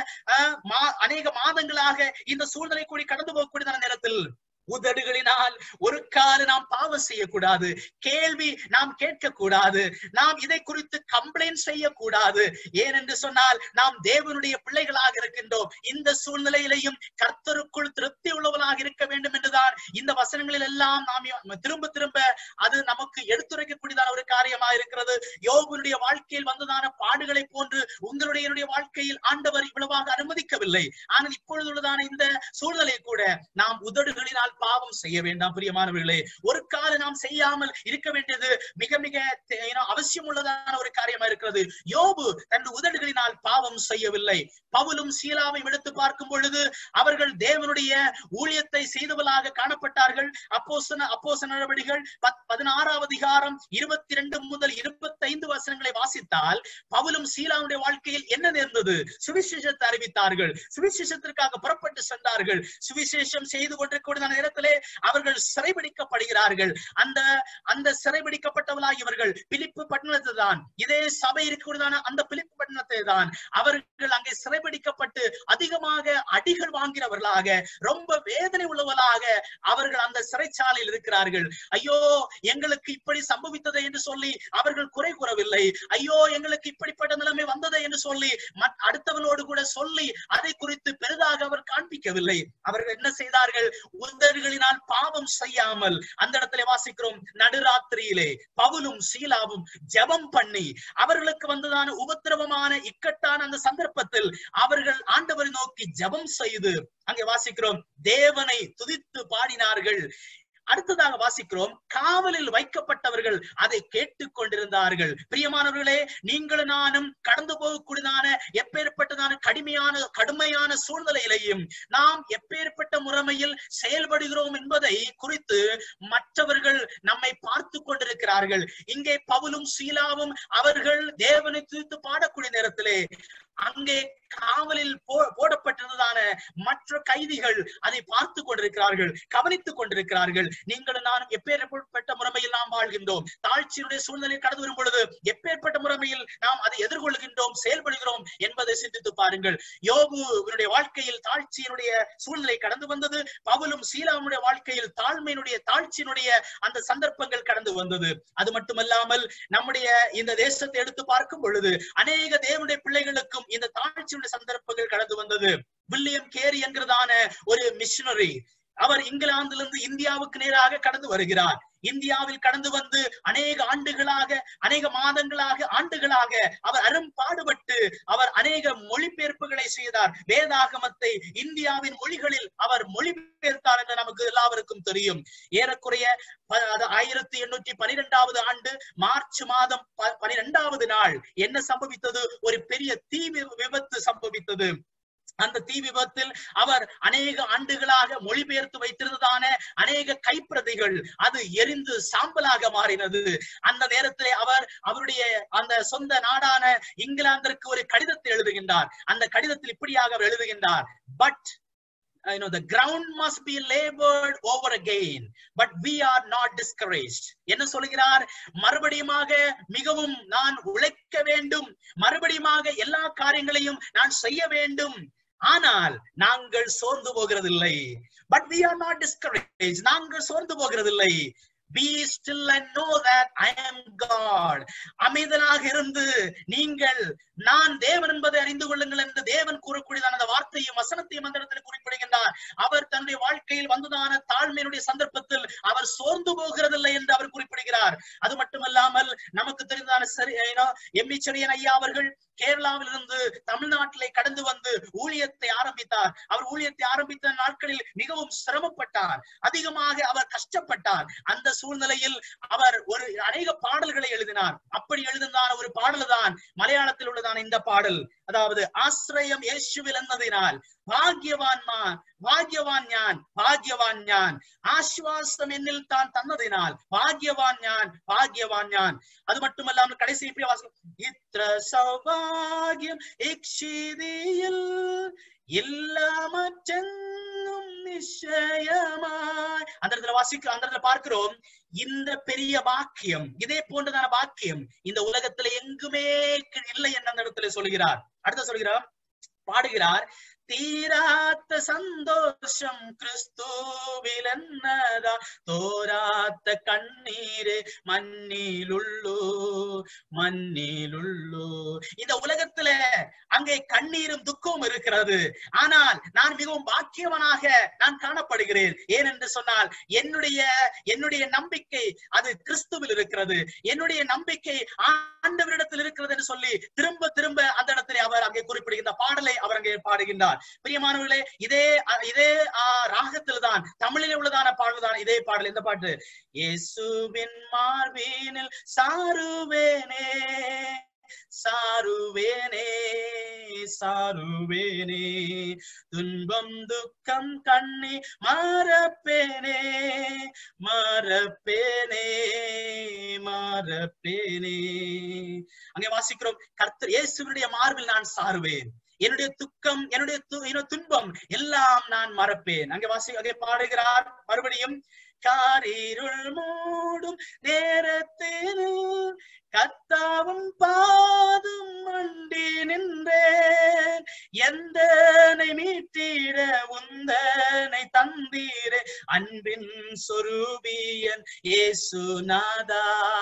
அநேக மாதங்களாக இந்த சூழ்நிலை கூடி கடந்து போகக்கூடியதான நேரத்தில் உதடுகளினால் ஒரு கால நாம் பாவம் செய்யக்கூடாது கேள்வி நாம் கேட்க கூடாது நாம் இதை குறித்து கம்ப்ளைண்ட் செய்யக்கூடாது ஏனென்று சொன்னால் நாம் தேவனுடைய பிள்ளைகளாக இருக்கின்றோம் இந்த சூழ்நிலையிலையும் கர்த்தருக்குள் திருப்தி உள்ளவர்களாக இருக்க வேண்டும் என்றுதான் இந்த வசனங்களில் எல்லாம் நாம் திரும்ப திரும்ப அது நமக்கு எடுத்துரைக்கக்கூடியதான ஒரு காரியமா இருக்கிறது யோகுனுடைய வாழ்க்கையில் வந்ததான பாடுகளை போன்று உங்களுடைய என்னுடைய வாழ்க்கையில் ஆண்டவர் இவ்வளவாக அனுமதிக்கவில்லை ஆனால் இப்பொழுது உள்ளதான இந்த சூழ்நிலை கூட நாம் உதடுகளினால் பாவம் செய்ய வேண்டாம் பிரியமானவர்களே ஒரு கால நாம் செய்யாமல் இருக்க வேண்டியது மிக மிக அவசியம் உள்ளதான ஒரு காரியமா இருக்கிறது யோபு தன் உதடுகளினால் பாவம் செய்யவில்லை பவுலும் சீலாவையும் எடுத்து பார்க்கும் பொழுது அவர்கள் தேவனுடைய ஊழியத்தை செய்தவர்களாக காணப்பட்டார்கள் அப்போசன அப்போச நடவடிகள் பதினாறாவது அதிகாரம் இருபத்தி ரெண்டு முதல் இருபத்தி ஐந்து வசனங்களை வாசித்தால் பவுலும் சீலாவுடைய வாழ்க்கையில் என்ன நேர்ந்தது சுவிசேஷத்தை அறிவித்தார்கள் சுவிசேஷத்திற்காக புறப்பட்டு சென்றார்கள் சுவிசேஷம் செய்து கொண்டிருக்கூடிய நேரத்திலே அவர்கள் சிறைபிடிக்கப்படுகிறார்கள் அந்த அந்த சிறைபிடிக்கப்பட்டவர்களாக இவர்கள் பிலிப்பு பட்டணத்தை தான் இதே சபை இருக்கக்கூடியதான அந்த பிலிப்பு பட்டணத்தை தான் அவர்கள் அங்கே சிறைபிடிக்கப்பட்டு அதிகமாக அடிகள் வாங்கிறவர்களாக ரொம்ப வேதனை உள்ளவர்களாக அவர்கள் அந்த சிறைச்சாலையில் இருக்கிறார்கள் ஐயோ எங்களுக்கு இப்படி சம்பவித்தது என்று சொல்லி அவர்கள் குறை கூறவில்லை ஐயோ எங்களுக்கு இப்படிப்பட்ட நிலைமை வந்தது என்று சொல்லி அடுத்தவர்களோடு கூட சொல்லி அதை குறித்து பெரிதாக அவர் காண்பிக்கவில்லை அவர்கள் என்ன செய்தார்கள் உதடுகளினால் பாவம் செய்யாமல் அந்த இடத்துல வாசிக்கிறோம் நடுராத்திரியிலே பவுலும் சீலாவும் ஜெபம் பண்ணி அவர்களுக்கு வந்ததான உபத்திரவமான இக்கட்டான அந்த சந்தர்ப்பத்தில் அவர்கள் ஆண்டவரை நோக்கி ஜெபம் செய்து அங்கே வாசிக்கிறோம் தேவனை துதித்து பாடினார்கள் அடுத்ததாக வாசிக்கிறோம் காவலில் வைக்கப்பட்டவர்கள் அதை கேட்டுக் கொண்டிருந்தார்கள் பிரியமானவர்களே நீங்களும் நானும் கடந்து போகக்கூடியதான எப்பேற்பட்டதான கடுமையான கடுமையான சூழ்நிலையிலையும் நாம் எப்பேற்பட்ட முறைமையில் செயல்படுகிறோம் என்பதை குறித்து மற்றவர்கள் நம்மை பார்த்து கொண்டிருக்கிறார்கள் இங்கே பவுலும் சீலாவும் அவர்கள் தேவனை துதித்து பாடக்கூடிய நேரத்திலே அங்கே காவலில் போ போடப்பட்ட வைக்கப்பட்டிருந்ததான மற்ற கைதிகள் அதை பார்த்து கொண்டிருக்கிறார்கள் கவனித்துக் கொண்டிருக்கிறார்கள் நீங்களும் நானும் எப்பேற்பட்ட முறையில் நாம் வாழ்கின்றோம் தாழ்ச்சியினுடைய சூழ்நிலை கடந்து வரும் பொழுது எப்பேற்பட்ட முறையில் நாம் அதை எதிர்கொள்கின்றோம் செயல்படுகிறோம் என்பதை சிந்தித்து பாருங்கள் யோபுவினுடைய வாழ்க்கையில் தாழ்ச்சியினுடைய சூழ்நிலை கடந்து வந்தது பவுலும் சீலாவுடைய வாழ்க்கையில் தாழ்மையினுடைய தாழ்ச்சியினுடைய அந்த சந்தர்ப்பங்கள் கடந்து வந்தது அது மட்டுமல்லாமல் நம்முடைய இந்த தேசத்தை எடுத்து பார்க்கும் பொழுது அநேக தேவனுடைய பிள்ளைகளுக்கும் இந்த தாழ்ச்சியுடைய சந்தர்ப்பங்கள் கடந்து வந்தது வில்லியம் கேரி என்கிறதான ஒரு மிஷனரி அவர் இங்கிலாந்திலிருந்து இந்தியாவுக்கு நேராக கடந்து வருகிறார் இந்தியாவில் கடந்து வந்து அநேக ஆண்டுகளாக அநேக மாதங்களாக ஆண்டுகளாக அவர் அரும் பாடுபட்டு அவர் அநேக மொழிபெயர்ப்புகளை செய்தார் வேதாகமத்தை இந்தியாவின் மொழிகளில் அவர் மொழிபெயர்த்தார் என்று நமக்கு எல்லாருக்கும் தெரியும் ஏறக்குறைய ஆயிரத்தி எண்ணூற்றி பனிரெண்டாவது ஆண்டு மார்ச் மாதம் பனிரெண்டாவது நாள் என்ன சம்பவித்தது ஒரு பெரிய தீ விபத்து சம்பவித்தது அந்த தீ விபத்தில் அவர் அநேக ஆண்டுகளாக மொழிபெயர்த்து வைத்திருந்ததான அநேக கைப்பிரதிகள் அது எரிந்து சாம்பலாக மாறினது அந்த நேரத்திலே அவர் அவருடைய அந்த சொந்த நாடான இங்கிலாந்திற்கு ஒரு கடிதத்தை எழுதுகின்றார் அந்த கடிதத்தில் இப்படியாக அவர் எழுதுகின்றார் but you know the ground must be labored over again but we are not discouraged என்ன சொல்கிறார் மறுபடியுமாக மிகவும் நான் உழைக்க வேண்டும் மறுபடியுமாக எல்லா காரியங்களையும் நான் செய்ய வேண்டும் ஆனால் நாங்கள் சோர்ந்து போகிறதில்லை but we are not discouraged நாங்கள் சோர்ந்து போகிறதில்லை be still and know that I am God அமைதலாக இருந்து நீங்கள் நான் தேவன் என்பதை அறிந்து கொள்ளுங்கள் என்று தேவன் கூறக்கூடியதான அந்த வார்த்தையும் வசனத்தையும் அந்த இடத்தில் குறிப்பிடுகின்றார் அவர் தன்னுடைய வாழ்க்கையில் வந்ததான தாழ்மையினுடைய சந்தர்ப்பத்தில் அவர் சோர்ந்து போகிறதில்லை என்று அவர் குறிப்பிடுகிறார் அது மட்டுமல்லாமல் நமக்கு தெரிந்ததான சரி எம்மி செடியன் ஐயா அவர்கள் கேரளாவில் இருந்து தமிழ்நாட்டிலே கடந்து வந்து ஊழியத்தை ஆரம்பித்தார் அவர் ஊழியத்தை ஆரம்பித்த நாட்களில் மிகவும் சிரமப்பட்டார் அதிகமாக அவர் கஷ்டப்பட்டார் அந்த சூழ்நிலையில் அவர் ஒரு அநேக பாடல்களை எழுதினார் அப்படி எழுதினார் ஒரு பாடல் தான் மலையாளத்தில் உள்ளதான இந்த பாடல் அதாவது ஆசிரியம் இயேசுவில் എന്നതിനാൽ ഭാഗ്യവാന്മാർ ഭാഗ്യവാൻ ഞാൻ ഭാഗ്യവാൻ ഞാൻ ആശ്വാസം എന്നിൽ താൻ തന്നതിനാൽ ഭാഗ്യവാൻ ഞാൻ ഭാഗ്യവാൻ ഞാൻ അത് மட்டுமல்லாமல் கடைசி இப்படி வாசிக்கும் ഇത്ര സൗഭാഗ്യം ഇക്ഷിതിയിൽ இல்லாமற்றெங்கும் நிச்சயமாய் அந்த இடத்துல வாசிக்க அந்த இடத்துல பார்க்கிறோம் இந்த பெரிய பாக்கியம் இதே போன்றதான பாக்கியம் இந்த உலகத்துல எங்குமே இல்லை என்று அந்த இடத்துல சொல்கிறார் அடுத்த சொல்கிறார் பாடுகிறார் തീരാത്ത സന്തോഷം ക്രിസ്തുവിലെന്നതാ തോരാത്ത കണ്ണീര് മണ്ണിലുള്ളൂ மண்ணிலுள்ளோ இந்த உலகத்துல அங்கே கண்ணீரும் துக்கமும் இருக்கிறது ஆனால் நான் மிகவும் பாக்கியவனாக நான் காணப்படுகிறேன் ஏனென்று சொன்னால் என்னுடைய என்னுடைய நம்பிக்கை அது கிறிஸ்துவில் இருக்கிறது என்னுடைய நம்பிக்கை ஆண்டவரிடத்தில் இருக்கிறது என்று சொல்லி திரும்ப திரும்ப அந்த இடத்துல அவர் அங்கே குறிப்பிடுகின்ற பாடலை அவர் அங்கே பாடுகின்றார் பிரியமானவர்களே இதே இதே ராகத்தில் தான் தமிழில் உள்ளதான பாடல் தான் இதே பாடல் இந்த பாட்டு இயேசுவின் மார்பீனில் சாருவேனே சாருவேனே சாருவேனே துன்பம் துக்கம் கண்ணி மாறப்பேனே மாறப்பேனே மாறப்பேனே அங்கே வாசிக்கிறோம் கர்த்தர் இயேசுவினுடைய மார்பில் நான் சாருவேன் என்னுடைய துக்கம் என்னுடைய துன்பம் எல்லாம் நான் மறப்பேன் அங்கே வாசி அங்கே பாடுகிறார் மறுபடியும் காரிருள் மூடும் நேரத்தில் கத்தாவும் பாதும் மண்டி நின்றேன் எந்தனை மீட்டிட உந்தனை தந்தீரே அன்பின் சொரூபியன் ஏசுநாதா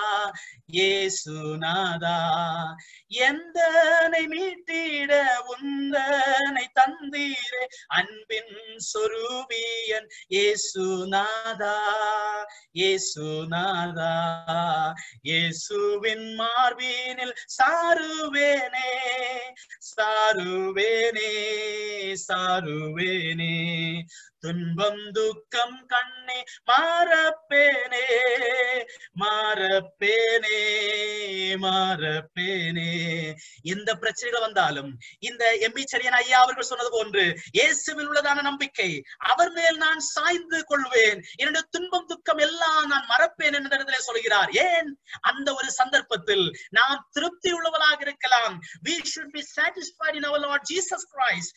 ஏசுநாதா எந்தனை மீட்டிட உந்தனை தந்தீரே அன்பின் சொரூபியன் ஏசுநாதா ஏசுநாதா இயேசுவின் மார்பீனில் சாருவேனே சாருவேனே சாருவேனே துன்பம் துக்கம் கண்ணே மாறப்பேனே மாறப்பேனே மாறப்பேனே எந்த பிரச்சனைகள் வந்தாலும் இந்த எம்பி செடியன் ஐயா அவர்கள் சொன்னது போன்று இயேசுவில் உள்ளதான நம்பிக்கை அவர் மேல் நான் சாய்ந்து கொள்வேன் என்னுடைய துன்பம் துக்கம் எல்லாம் நான் மறப்பேன் என்ற இடத்துல சொல்கிறார் ஏன் அந்த ஒரு சந்தர்ப்பத்தில் நாம் திருப்தி உள்ளவராக இருக்கலாம் we should be satisfied in our lord jesus christ what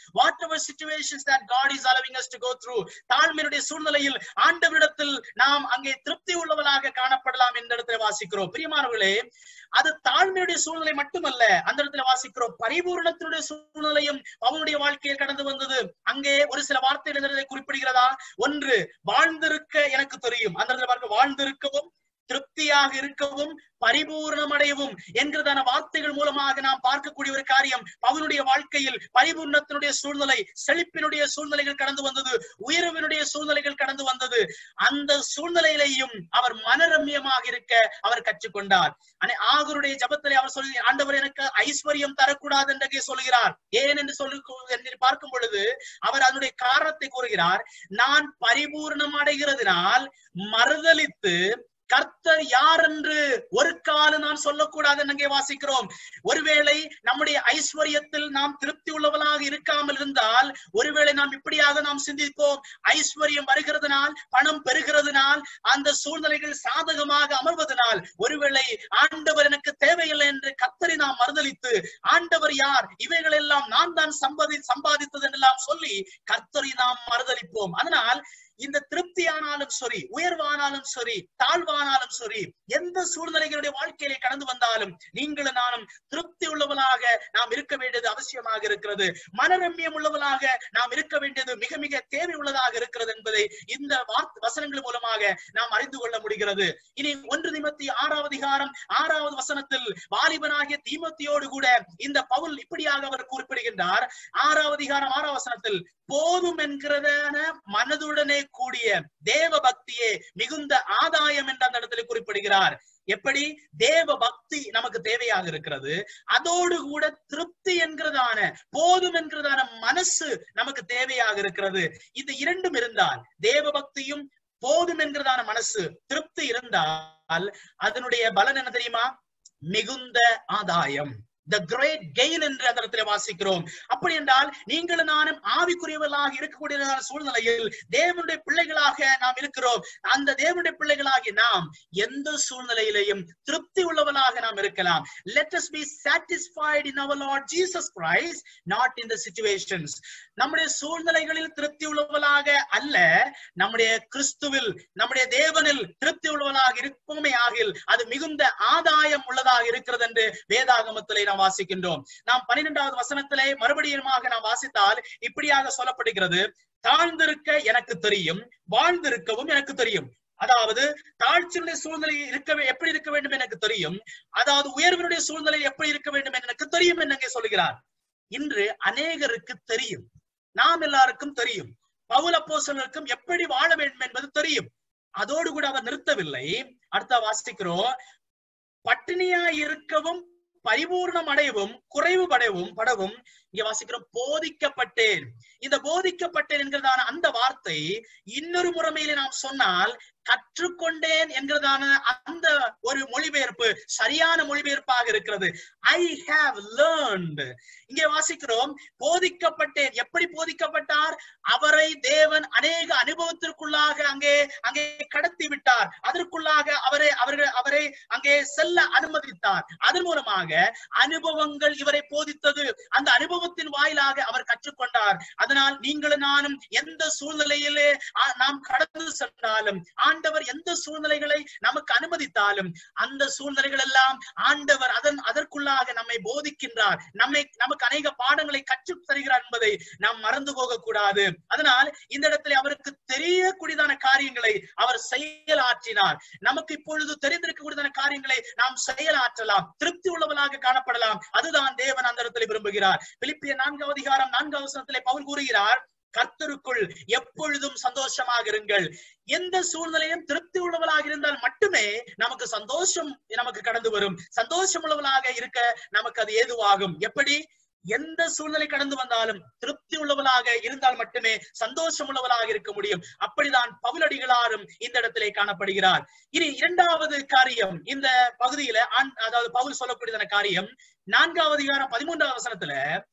whatever situations that God is allowing us to go through தாழ்மையுடைய சூழ்நிலையில் ஆண்டவரிடத்தில் நாம் அங்கே திருப்தி உள்ளவர்களாக காணப்படலாம் என்ற இடத்துல வாசிக்கிறோம் பிரியமானவர்களே அது தாழ்மையுடைய சூழ்நிலை மட்டுமல்ல அந்த இடத்துல வாசிக்கிறோம் பரிபூரணத்தினுடைய சூழ்நிலையும் அவனுடைய வாழ்க்கையில் கடந்து வந்தது அங்கே ஒரு சில வார்த்தைகள் குறிப்பிடுகிறதா ஒன்று வாழ்ந்திருக்க எனக்கு தெரியும் அந்த இடத்துல பார்க்க வாழ்ந்திருக்கவும் திருப்தியாக இருக்கவும் பரிபூர்ணம் அடையவும் என்கிறதான வார்த்தைகள் மூலமாக நாம் பார்க்கக்கூடிய ஒரு காரியம் பவுனுடைய வாழ்க்கையில் பரிபூர்ணத்தினுடைய சூழ்நிலை செழிப்பினுடைய சூழ்நிலைகள் கடந்து வந்தது உயர்வினுடைய சூழ்நிலைகள் கடந்து வந்தது அந்த சூழ்நிலையிலையும் அவர் மனரம்யமாக இருக்க அவர் கற்றுக்கொண்டார் ஆகருடைய ஜபத்திலே அவர் சொல்லி ஆண்டவர் எனக்கு ஐஸ்வர்யம் தரக்கூடாது என்று சொல்கிறார் ஏன் என்று சொல்லி என்று பார்க்கும் பொழுது அவர் அதனுடைய காரணத்தை கூறுகிறார் நான் பரிபூர்ணம் அடைகிறதுனால் மறுதலித்து கர்த்தர் யார் என்று ஒரு காலம் நான் சொல்லக்கூடாது அங்கே வாசிக்கிறோம் ஒருவேளை நம்முடைய ஐஸ்வர்யத்தில் நாம் திருப்தி உள்ளவர்களாக இருக்காமல் இருந்தால் ஒருவேளை நாம் இப்படியாக நாம் சிந்திப்போம் ஐஸ்வர்யம் வருகிறதுனால் பணம் பெறுகிறதுனால் அந்த சூழ்நிலைகள் சாதகமாக அமர்வதனால் ஒருவேளை ஆண்டவர் எனக்கு தேவையில்லை என்று கத்தரை நாம் மறுதளித்து ஆண்டவர் யார் இவைகள் எல்லாம் நான் தான் சம்பாதி சம்பாதித்தது என்றெல்லாம் சொல்லி கர்த்தரை நாம் மறுதளிப்போம் அதனால் இந்த திருப்தியானாலும் சரி உயர்வானாலும் சரி தாழ்வானாலும் சரி எந்த சூழ்நிலைகளுடைய வாழ்க்கையிலே கடந்து வந்தாலும் நீங்களும் நானும் திருப்தி உள்ளவளாக நாம் இருக்க வேண்டியது அவசியமாக இருக்கிறது மனரம்யம் உள்ளவளாக நாம் இருக்க வேண்டியது மிக மிக தேவை உள்ளதாக இருக்கிறது என்பதை இந்த வார்த்தை வசனங்கள் மூலமாக நாம் அறிந்து கொள்ள முடிகிறது இனி ஒன்று நிமத்தி ஆறாவது அதிகாரம் ஆறாவது வசனத்தில் வாலிபனாகிய தீமத்தியோடு கூட இந்த பவுல் இப்படியாக அவர் குறிப்பிடுகின்றார் ஆறாவது அதிகாரம் ஆறாவது வசனத்தில் போதும் என்கிறதான மனதுடனே கூடிய தேவ பக்தியே மிகுந்த ஆதாயம் என்று அந்த இடத்துல குறிப்பிடுகிறார் எப்படி தேவ பக்தி நமக்கு தேவையாக இருக்கிறது அதோடு கூட திருப்தி என்கிறதான போதும் என்கிறதான மனசு நமக்கு தேவையாக இருக்கிறது இந்த இரண்டும் இருந்தால் தேவ பக்தியும் போதும் என்கிறதான மனசு திருப்தி இருந்தால் அதனுடைய பலன் என்ன தெரியுமா மிகுந்த ஆதாயம் த கிரேட் கெயின் என்று அந்த இடத்துல வாசிக்கிறோம் அப்படி என்றால் நீங்களும் நானும் ஆவிக்குரியவர்களாக இருக்கக்கூடிய சூழ்நிலையில் தேவனுடைய பிள்ளைகளாக நாம் இருக்கிறோம் அந்த தேவனுடைய பிள்ளைகளாகி நாம் எந்த சூழ்நிலையிலையும் திருப்தி உள்ளவர்களாக நாம் இருக்கலாம் let us be satisfied in our Lord Jesus Christ not in the situations நம்முடைய சூழ்நிலைகளில் திருப்தி உள்ளவர்களாக அல்ல நம்முடைய கிறிஸ்துவில் நம்முடைய தேவனில் திருப்தி உள்ளவர்களாக இருப்போமே ஆகில் அது மிகுந்த ஆதாயம் உள்ளதாக இருக்கிறது என்று வேதாகமத்திலே நாம் வாசிக்கின்றோம் நாம் பன்னிரெண்டாவது வசனத்திலே மறுபடியுமாக நாம் வாசித்தால் இப்படியாக சொல்லப்படுகிறது தாழ்ந்திருக்க எனக்கு தெரியும் வாழ்ந்திருக்கவும் எனக்கு தெரியும் அதாவது தாழ்ச்சியினுடைய சூழ்நிலை இருக்க எப்படி இருக்க வேண்டும் எனக்கு தெரியும் அதாவது உயர்வினுடைய சூழ்நிலை எப்படி இருக்க வேண்டும் என்று எனக்கு தெரியும் என்று சொல்கிறார் இன்று அநேகருக்கு தெரியும் நாம் எல்லாருக்கும் தெரியும் பவுல் அப்போசலருக்கும் எப்படி வாழ வேண்டும் என்பது தெரியும் அதோடு கூட அவர் நிறுத்தவில்லை அடுத்த வாசிக்கிறோம் பட்டினியா இருக்கவும் பரிபூர்ணம் அடையவும் குறைவு படையவும் படவும் இங்க வாசிக்கிறோம் போதிக்கப்பட்டேன் இந்த போதிக்கப்பட்டேன் என்கிறதான அந்த வார்த்தை இன்னொரு முறைமையில நாம் சொன்னால் கற்றுக்கொண்டேன் என்கிறதான அந்த ஒரு மொழிபெயர்ப்பு சரியான மொழிபெயர்ப்பாக இருக்கிறது ஐ ஹாவ் லேர்ன்ட் இங்கே வாசிக்கிறோம் போதிக்கப்பட்டேன் எப்படி போதிக்கப்பட்டார் அவரை தேவன் அநேக அனுபவத்திற்குள்ளாக அங்கே அங்கே கடத்தி விட்டார் அதற்குள்ளாக அவரை அவர்கள் அவரை அங்கே செல்ல அனுமதித்தார் அதன் மூலமாக அனுபவங்கள் இவரை போதித்தது அந்த அனுபவத்தின் வாயிலாக அவர் கற்றுக்கொண்டார் அதனால் நீங்களும் நானும் எந்த சூழ்நிலையிலே நாம் கடந்து சென்றாலும் ஆண்டவர் எந்த சூழ்நிலைகளை நமக்கு அனுமதித்தாலும் அந்த சூழ்நிலைகள் எல்லாம் ஆண்டவர் அதன் அதற்குள்ளாக நம்மை போதிக்கின்றார் நம்மை நமக்கு அநேக பாடங்களை கற்றுத் தருகிறார் என்பதை நாம் மறந்து போக கூடாது அதனால் இந்த இடத்துல அவருக்கு தெரியக்கூடியதான காரியங்களை அவர் செயலாற்றினார் நமக்கு இப்பொழுது தெரிந்திருக்கக்கூடியதான காரியங்களை நாம் செயலாற்றலாம் திருப்தி உள்ளவர்களாக காணப்படலாம் அதுதான் தேவன் அந்த இடத்துல விரும்புகிறார் பிலிப்பிய நான்காவது அதிகாரம் நான்காவது வசனத்திலே பவுல் கூறுகிறார் கர்த்தருக்குள் எப்பொழுதும் சந்தோஷமாக இருங்கள் எந்த சூழ்நிலையும் திருப்தி உள்ளவளாக இருந்தால் மட்டுமே நமக்கு சந்தோஷம் நமக்கு கடந்து வரும் சந்தோஷம் உள்ளவளாக இருக்க நமக்கு அது ஏதுவாகும் எப்படி எந்த சூழ்நிலை கடந்து வந்தாலும் திருப்தி உள்ளவளாக இருந்தால் மட்டுமே சந்தோஷம் உள்ளவளாக இருக்க முடியும் அப்படிதான் பவுலடிகளாரும் இந்த இடத்திலே காணப்படுகிறார் இனி இரண்டாவது காரியம் இந்த பகுதியில அதாவது பவுல் சொல்லக்கூடியதான காரியம் நான்காவது அதிகாரம் பதிமூன்றாவது வசனத்துல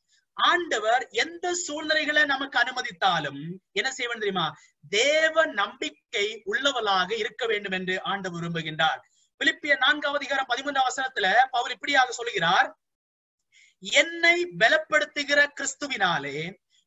ஆண்டவர் எந்த சூழ்நிலைகளை நமக்கு அனுமதித்தாலும் என்ன செய்ய வேண்டும் தெரியுமா தேவ நம்பிக்கை உள்ளவளாக இருக்க வேண்டும் என்று ஆண்டவர் விரும்புகின்றார் பிலிப்பிய நான்காவது அதிகாரம் பதிமூன்றாம் வசனத்துல பவுல் இப்படியாக சொல்கிறார் என்னை பலப்படுத்துகிற கிறிஸ்துவினாலே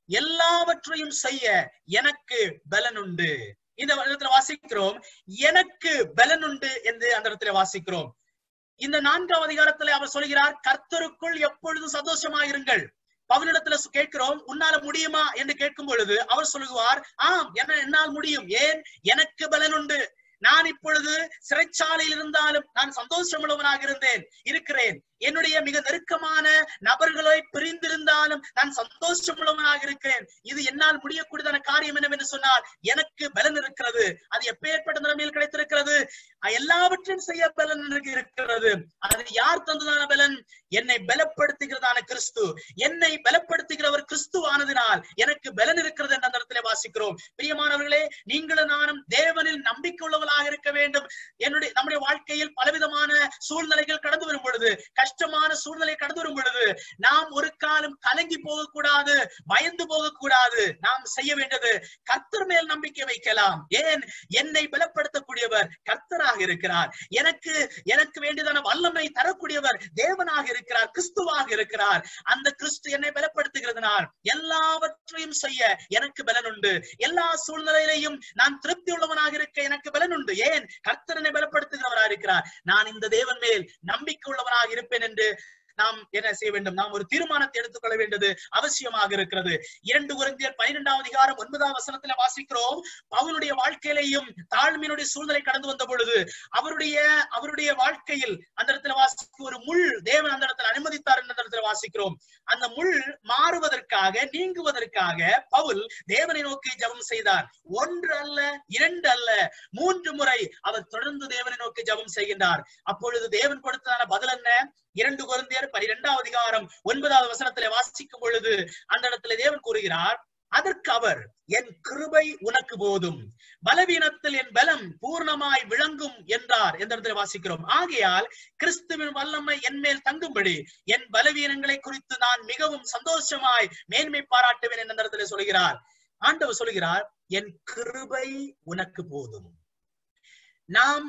எல்லாவற்றையும் செய்ய எனக்கு பலன் உண்டு இந்த இடத்துல வாசிக்கிறோம் எனக்கு பலன் உண்டு என்று அந்த இடத்துல வாசிக்கிறோம் இந்த நான்காம் அதிகாரத்துல அவர் சொல்கிறார் கர்த்தருக்குள் எப்பொழுதும் சந்தோஷமாயிருங்கள் பவுனிடத்துல கேட்கிறோம் உன்னால முடியுமா என்று கேட்கும் பொழுது அவர் சொல்லுவார் ஆம் என்ன என்னால் முடியும் ஏன் எனக்கு பலன் உண்டு நான் இப்பொழுது சிறைச்சாலையில் இருந்தாலும் நான் சந்தோஷமுள்ளவனாக இருந்தேன் இருக்கிறேன் என்னுடைய மிக நெருக்கமான நபர்களை பிரிந்திருந்தாலும் நான் சந்தோஷமுள்ளவனாக இருக்கிறேன் இது என்னால் முடியக்கூடியதான காரியம் என்னவென்று சொன்னால் எனக்கு பலன் இருக்கிறது அது எப்பேற்பட்ட நிலைமையில் கிடைத்திருக்கிறது எல்லாவற்றையும் செய்ய பலன் எனக்கு இருக்கிறது அது யார் தந்ததான பலன் என்னை பலப்படுத்துகிறதான கிறிஸ்து என்னை பலப்படுத்துகிறவர் கிறிஸ்து ஆனதினால் எனக்கு பலன் இருக்கிறது என்ற அந்த இடத்துல வாசிக்கிறோம் பிரியமானவர்களே நீங்களும் நானும் தேவனில் நம்பிக்கை உள்ளவர்களாக இருக்க வேண்டும் என்னுடைய நம்முடைய வாழ்க்கையில் பலவிதமான சூழ்நிலைகள் கடந்து வரும் பொழுது கஷ்டமான சூழ்நிலை கடந்து வரும் பொழுது நாம் ஒரு காலம் கலங்கி போகக்கூடாது பயந்து போகக்கூடாது நாம் செய்ய வேண்டியது கர்த்தர் மேல் நம்பிக்கை வைக்கலாம் ஏன் என்னை பலப்படுத்தக்கூடியவர் கர்த்தராக இருக்கிறார் எனக்கு எனக்கு வேண்டியதான வல்லமை தரக்கூடியவர் தேவனாக இருக்கிறார் கிறிஸ்துவாக இருக்கிறார் அந்த கிறிஸ்து என்னை பலப்படுத்துகிறதுனால் எல்லாவற்றையும் செய்ய எனக்கு பலன் உண்டு எல்லா சூழ்நிலையிலையும் நான் திருப்தி உள்ளவனாக இருக்க எனக்கு பலன் உண்டு ஏன் கர்த்தரனை பலப்படுத்துகிறவராக இருக்கிறார் நான் இந்த தேவன் மேல் நம்பிக்கை உள்ளவனாக இருப்பேன் என்று நாம் என்ன செய்ய வேண்டும் நாம் ஒரு தீர்மானத்தை எடுத்துக்கொள்ள வேண்டியது அவசியமாக இருக்கிறது இரண்டு குருந்தியர் பனிரெண்டாம் அதிகாரம் ஒன்பதாம் வசனத்துல வாசிக்கிறோம் பவுனுடைய வாழ்க்கையிலையும் தாழ்மையினுடைய சூழ்நிலை கடந்து வந்த பொழுது அவருடைய அவருடைய வாழ்க்கையில் அந்த இடத்துல வாசிக்க ஒரு முள் தேவன் அந்த இடத்துல அனுமதித்தார் என்ற இடத்துல வாசிக்கிறோம் அந்த முள் மாறுவதற்காக நீங்குவதற்காக பவுல் தேவனை நோக்கி ஜபம் செய்தார் ஒன்று அல்ல இரண்டு அல்ல மூன்று முறை அவர் தொடர்ந்து தேவனை நோக்கி ஜபம் செய்கின்றார் அப்பொழுது தேவன் கொடுத்ததான பதில் என்ன இரண்டு குழந்தையர் பனிரெண்டாவது அதிகாரம் ஒன்பதாவது வசனத்திலே வாசிக்கும் பொழுது அந்த இடத்துல தேவன் கூறுகிறார் அதற்கு அவர் என் கிருபை உனக்கு போதும் பலவீனத்தில் என் பலம் பூர்ணமாய் விளங்கும் என்றார் எந்த இடத்துல வாசிக்கிறோம் ஆகையால் கிறிஸ்துவின் வல்லமை என் மேல் தங்கும்படி என் பலவீனங்களை குறித்து நான் மிகவும் சந்தோஷமாய் மேன்மை பாராட்டுவேன் என்ற இடத்துல சொல்கிறார் ஆண்டவர் சொல்கிறார் என் கிருபை உனக்கு போதும் நாம்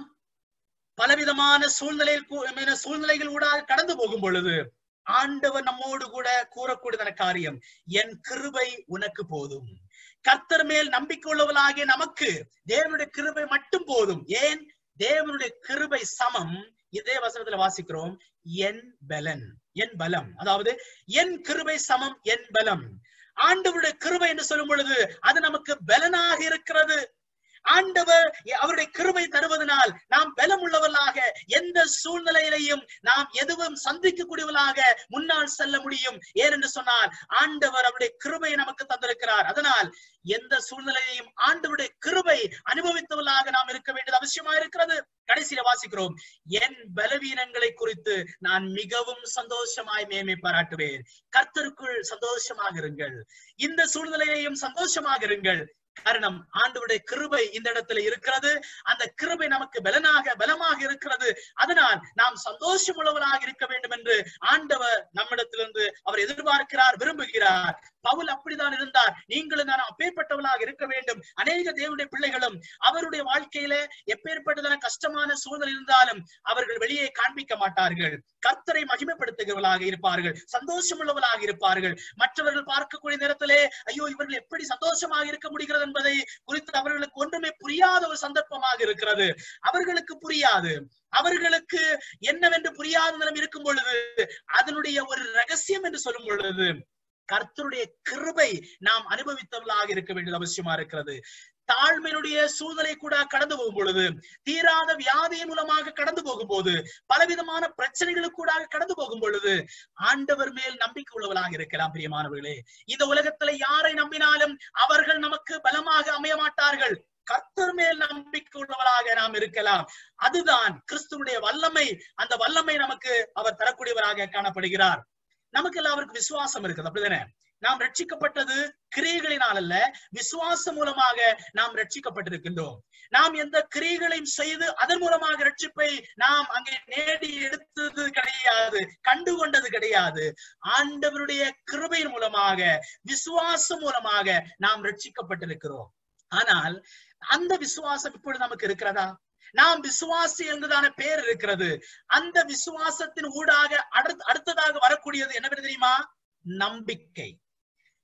பலவிதமான சூழ்நிலையில் சூழ்நிலைகள் கூட கடந்து போகும் பொழுது ஆண்டவர் நம்மோடு கூட கூறக்கூடியதான காரியம் என் கிருபை உனக்கு போதும் கர்த்தர் மேல் நம்பிக்கை உள்ளவளாகிய நமக்கு தேவனுடைய கிருபை மட்டும் போதும் ஏன் தேவனுடைய கிருபை சமம் இதே வசனத்துல வாசிக்கிறோம் என் பலன் என் பலம் அதாவது என் கிருபை சமம் என் பலம் ஆண்டவருடைய கிருபை என்று சொல்லும் பொழுது அது நமக்கு பலனாக இருக்கிறது ஆண்டவர் அவருடைய கிருபை தருவதனால் நாம் பலம் உள்ளவர்களாக எந்த சூழ்நிலையிலையும் நாம் எதுவும் சந்திக்கக்கூடியவர்களாக முன்னால் செல்ல முடியும் ஏனென்று சொன்னால் ஆண்டவர் அவருடைய கிருபை நமக்கு தந்திருக்கிறார் அதனால் எந்த சூழ்நிலையையும் ஆண்டவருடைய கிருபை அனுபவித்தவர்களாக நாம் இருக்க வேண்டியது அவசியமா இருக்கிறது கடைசியில வாசிக்கிறோம் என் பலவீனங்களை குறித்து நான் மிகவும் சந்தோஷமாய் மேன்மை பாராட்டுவேன் கர்த்தருக்குள் சந்தோஷமாக இருங்கள் இந்த சூழ்நிலையையும் சந்தோஷமாக இருங்கள் காரணம் ஆண்டவருடைய கிருபை இந்த இடத்துல இருக்கிறது அந்த கிருபை நமக்கு பலனாக பலமாக இருக்கிறது அதனால் நாம் சந்தோஷம் உள்ளவராக இருக்க வேண்டும் என்று ஆண்டவர் நம்மிடத்திலிருந்து அவர் எதிர்பார்க்கிறார் விரும்புகிறார் பவுல் அப்படித்தான் இருந்தார் நீங்களும் நான் அப்பேற்பட்டவளாக இருக்க வேண்டும் அநேக தேவனுடைய பிள்ளைகளும் அவருடைய வாழ்க்கையில எப்பேற்பட்டதான கஷ்டமான சூழ்நிலை இருந்தாலும் அவர்கள் வெளியே காண்பிக்க மாட்டார்கள் கர்த்தரை மகிமைப்படுத்துகிறவர்களாக இருப்பார்கள் சந்தோஷம் உள்ளவர்களாக இருப்பார்கள் மற்றவர்கள் பார்க்கக்கூடிய நேரத்திலே ஐயோ இவர்கள் எப்படி சந்தோஷமாக இருக்க முடிகிறது என்பதை குறித்து அவர்களுக்கு ஒன்றுமே புரியாத ஒரு சந்தர்ப்பமாக இருக்கிறது அவர்களுக்கு புரியாது அவர்களுக்கு என்னவென்று புரியாத நிலம் இருக்கும் பொழுது அதனுடைய ஒரு ரகசியம் என்று சொல்லும் பொழுது கர்த்தருடைய கிருபை நாம் அனுபவித்தவர்களாக இருக்க வேண்டியது அவசியமா இருக்கிறது தாழ்மையினுடைய சூழ்நிலை கூட கடந்து போகும் பொழுது தீராத வியாதியின் மூலமாக கடந்து போகும் போது பலவிதமான பிரச்சனைகளுக்கு கூட கடந்து போகும் பொழுது ஆண்டவர் மேல் நம்பிக்கை உள்ளவர்களாக இருக்கலாம் பிரியமானவர்களே இந்த உலகத்துல யாரை நம்பினாலும் அவர்கள் நமக்கு பலமாக அமைய மாட்டார்கள் கர்த்தர் மேல் நம்பிக்கை உள்ளவராக நாம் இருக்கலாம் அதுதான் கிறிஸ்துவனுடைய வல்லமை அந்த வல்லமை நமக்கு அவர் தரக்கூடியவராக காணப்படுகிறார் நமக்கு எல்லாம் அவருக்கு விசுவாசம் இருக்குது அப்படிதானே நாம் ரட்சிக்கப்பட்டது கிரியைகளினால் அல்ல விசுவாசம் மூலமாக நாம் ரட்சிக்கப்பட்டிருக்கின்றோம் நாம் எந்த கிரியைகளையும் செய்து அதன் மூலமாக ரட்சிப்பை நாம் அங்கே நேடி எடுத்தது கிடையாது கண்டு கொண்டது கிடையாது ஆண்டவருடைய கிருபையின் மூலமாக விசுவாசம் மூலமாக நாம் ரட்சிக்கப்பட்டிருக்கிறோம் ஆனால் அந்த விசுவாசம் இப்பொழுது நமக்கு இருக்கிறதா நாம் விசுவாசி என்றுதான பேர் இருக்கிறது அந்த விசுவாசத்தின் ஊடாக அடுத்ததாக வரக்கூடியது என்ன தெரியுமா நம்பிக்கை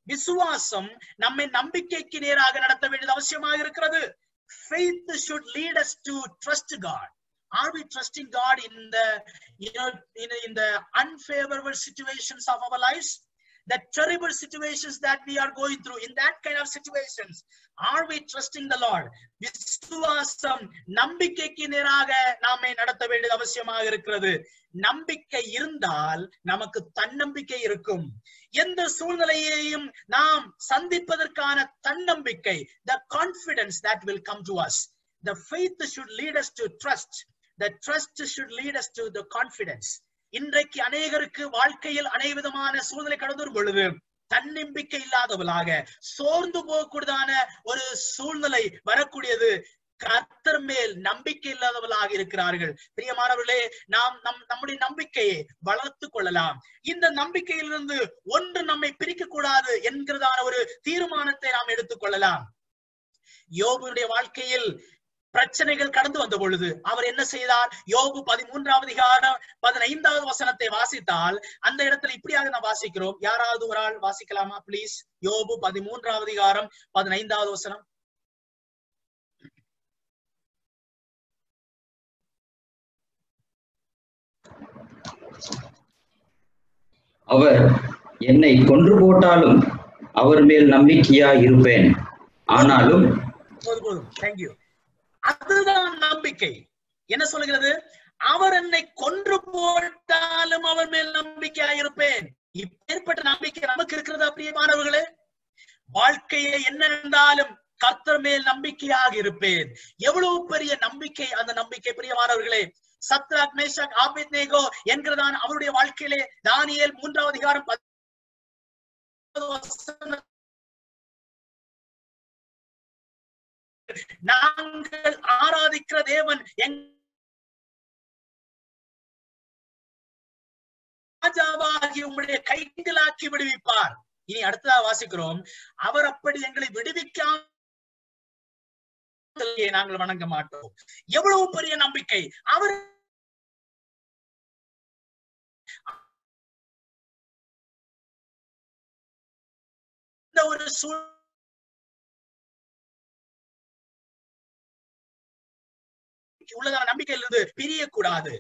விசுவாசம் நம்மை நம்பிக்கைக்கு நேராக நடத்த வேண்டியது அவசியமாக இருக்கிறது faith should lead us to trust God are we trusting God in the you know in, in the unfavorable situations of our lives the terrible situations that we are going through in that kind of situations are we trusting the lord விசுவாசம் நம்பிக்கைக்கு நேராக நாமே நடத்த வேண்டியது அவசியமாக இருக்கிறது நம்பிக்கை இருந்தால் நமக்கு தன்னம்பிக்கை இருக்கும் எந்த சூழ்நிலையையும் நாம் சந்திப்பதற்கான தன்னம்பிக்கை the confidence that will come to us the faith should lead us to trust the trust should lead us to the confidence இன்றைக்கு அநேகருக்கு வாழ்க்கையில் அனைவிதமான சூழ்நிலை கடந்து வரும் பொழுது தன்னம்பிக்கை இல்லாதவளாக சோர்ந்து போகக்கூடியதான ஒரு சூழ்நிலை வரக்கூடியது கர்த்தர் மேல் நம்பிக்கை இல்லாதவர்களாக இருக்கிறார்கள் பிரியமானவர்களே நாம் நம் நம்முடைய நம்பிக்கையை வளர்த்து கொள்ளலாம் இந்த நம்பிக்கையிலிருந்து ஒன்று நம்மை பிரிக்க கூடாது என்கிறதான ஒரு தீர்மானத்தை நாம் எடுத்துக் கொள்ளலாம் யோபுடைய வாழ்க்கையில் பிரச்சனைகள் கடந்து வந்த பொழுது அவர் என்ன செய்தார் யோபு பதிமூன்றாவது அதிகாரம் பதினைந்தாவது வசனத்தை வாசித்தால் அந்த இடத்துல இப்படியாக நாம் வாசிக்கிறோம் யாராவது ஒரு ஆள் வாசிக்கலாமா ப்ளீஸ் யோபு பதிமூன்றாவது அதிகாரம் பதினைந்தாவது வசனம் அவர் என்னை கொன்று போட்டாலும் அவர் மேல் நம்பிக்கையா இருப்பேன் ஆனாலும் போதும் போதும் தேங்க்யூ அதுதான் நம்பிக்கை என்ன சொல்லுகிறது அவர் என்னை கொன்று போட்டாலும் அவர் மேல் நம்பிக்கையா இருப்பேன் இப்பேற்பட்ட நம்பிக்கை நமக்கு இருக்கிறதா பிரியமானவர்களே வாழ்க்கையை என்ன இருந்தாலும் கர்த்தர் மேல் நம்பிக்கையாக இருப்பேன் எவ்வளவு பெரிய நம்பிக்கை அந்த நம்பிக்கை பிரியமானவர்களே சத்ராக் மேஷாக் ஆபேத்நேகோ என்கிறதான் அவருடைய வாழ்க்கையிலே தானியேல் மூன்றாவது அதிகாரம் பத்தாவது வசனம் நாங்கள் ஆராதிக்கிற தேவன் எங் ராஜாவாகி உங்களுடைய கைகளாக்கி விடுவிப்பார் இனி அடுத்ததா வாசிக்கிறோம் அவர் அப்படி எங்களை விடுவிக்காம நாங்கள் வணங்க மாட்டோம் எவ்வளவு பெரிய நம்பிக்கை அவர் இந்த ஒரு சூழ் உள்ளதான நம்பிக்கையிலிருந்து பிரியக்கூடாது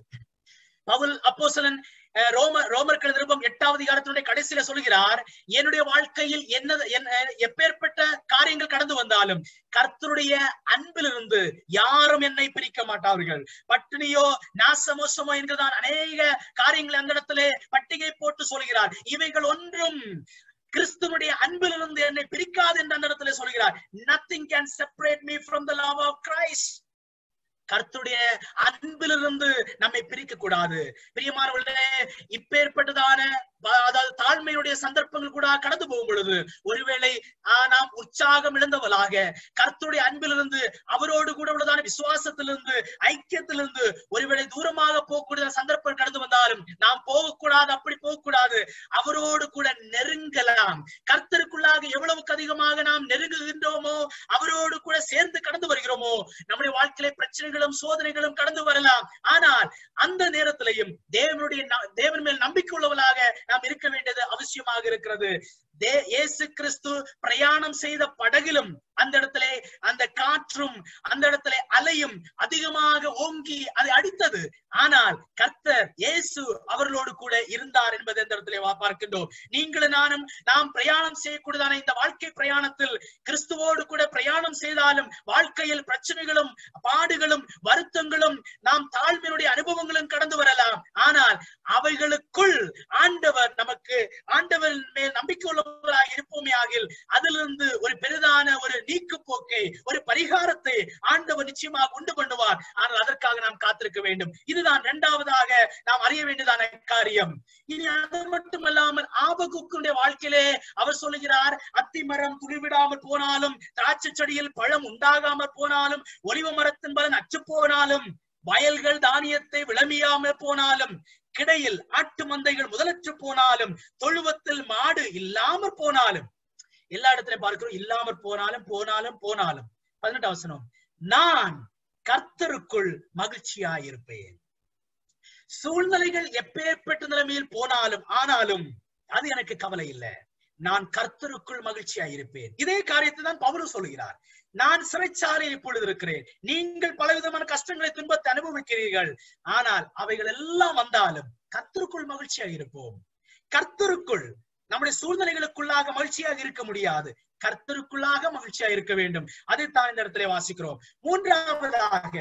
பவுல் அப்போசலன் ரோம ரோமர்கள் நிருபம் எட்டாவது அதிகாரத்தினுடைய கடைசியில சொல்கிறார் என்னுடைய வாழ்க்கையில் என்ன எப்பேற்பட்ட காரியங்கள் கடந்து வந்தாலும் கர்த்தருடைய அன்பிலிருந்து யாரும் என்னை பிரிக்க மாட்டார்கள் பட்டினியோ நாசமோசமோ என்கிறதான் அநேக காரியங்களை அந்த இடத்திலே பட்டிகை போட்டு சொல்கிறார் இவைகள் ஒன்றும் கிறிஸ்துவனுடைய அன்பிலிருந்து என்னை பிரிக்காது என்று அந்த இடத்துல சொல்கிறார் nothing can separate me from the love of Christ கர்த்துடைய அன்பிலிருந்து நம்மை பிரிக்க கூடாது பிரியமானவர்களே இப்பேற்பட்டதான அதாவது தாழ்மையுடைய சந்தர்ப்பங்கள் கூட கடந்து போகும் பொழுது ஒருவேளை நாம் உற்சாகம் இழந்தவளாக கர்த்துடைய அன்பிலிருந்து அவரோடு கூட உள்ளதான விசுவாசத்திலிருந்து ஐக்கியத்திலிருந்து ஒருவேளை தூரமாக போகக்கூடிய சந்தர்ப்பம் கடந்து வந்தாலும் நாம் போகக்கூடாது அப்படி போகக்கூடாது அவரோடு கூட நெருங்கலாம் கர்த்தருக்குள்ளாக எவ்வளவுக்கு அதிகமாக நாம் நெருங்குகின்றோமோ அவரோடு கூட சேர்ந்து கடந்து வருகிறோமோ நம்முடைய வாழ்க்கையில பிரச்சனைகளும் சோதனைகளும் கடந்து வரலாம் ஆனால் அந்த நேரத்திலையும் தேவனுடைய தேவன் மேல் நம்பிக்கை உள்ளவர்களாக நாம் இருக்க வேண்டியது அவசியமாக இருக்கிறது தே இயேசு கிறிஸ்து பிரயாணம் செய்த படகிலும் அந்த இடத்துல அந்த காற்றும் அந்த இடத்துல அலையும் அதிகமாக ஓங்கி அதை அடித்தது ஆனால் கர்த்தர் இயேசு அவர்களோடு கூட இருந்தார் என்பது இந்த இடத்துல பார்க்கின்றோம் நீங்களும் நானும் நாம் பிரயாணம் செய்யக்கூடியதான இந்த வாழ்க்கை பிரயாணத்தில் கிறிஸ்துவோடு கூட பிரயாணம் செய்தாலும் வாழ்க்கையில் பிரச்சனைகளும் பாடுகளும் வருத்தங்களும் நாம் தாழ்மையுடைய அனுபவங்களும் கடந்து வரலாம் ஆனால் அவைகளுக்குள் ஆண்டவர் நமக்கு ஆண்டவர் மேல் நம்பிக்கை உள்ளவர்களாக இருப்போமே ஆகில் அதிலிருந்து ஒரு பெரிதான ஒரு நீக்கு போக்கை ஒரு பரிகாரத்தை ஆண்டவர் நிச்சயமாக உண்டு பண்ணுவார் ஆனால் அதற்காக நாம் காத்திருக்க வேண்டும் இதுதான் இரண்டாவதாக நாம் அறிய வேண்டியதான காரியம் இனி அது மட்டுமல்லாமல் ஆபகுக்குடைய வாழ்க்கையிலே அவர் சொல்லுகிறார் அத்தி மரம் துளிவிடாமல் போனாலும் திராட்சை செடியில் பழம் உண்டாகாமல் போனாலும் ஒலிவ மரத்தின் பலன் அச்சு போனாலும் வயல்கள் தானியத்தை விளம்பியாமல் போனாலும் கிடையில் ஆட்டு மந்தைகள் முதலற்று போனாலும் தொழுவத்தில் மாடு இல்லாமற் போனாலும் எல்லா இடத்திலையும் பார்க்கிறோம் இல்லாமற் போனாலும் போனாலும் போனாலும் பதினெட்டு அவசரம் நான் கர்த்தருக்குள் மகிழ்ச்சியாயிருப்பேன் சூழ்நிலைகள் எப்பேற்பட்ட நிலைமையில் போனாலும் ஆனாலும் அது எனக்கு கவலை இல்லை நான் கர்த்தருக்குள் மகிழ்ச்சியா இருப்பேன் இதே காரியத்தை தான் பவுலும் சொல்கிறார் நான் சிறைச்சாலையில் இப்பொழுது இருக்கிறேன் நீங்கள் பலவிதமான கஷ்டங்களை துன்பத்தை அனுபவிக்கிறீர்கள் ஆனால் அவைகள் எல்லாம் வந்தாலும் கர்த்தருக்குள் மகிழ்ச்சியா இருப்போம் கர்த்தருக்குள் நம்முடைய சூழ்நிலைகளுக்குள்ளாக மகிழ்ச்சியாக இருக்க முடியாது கர்த்தருக்குள்ளாக மகிழ்ச்சியா இருக்க வேண்டும் அதைத்தான் இந்த இடத்துல வாசிக்கிறோம் மூன்றாவதாக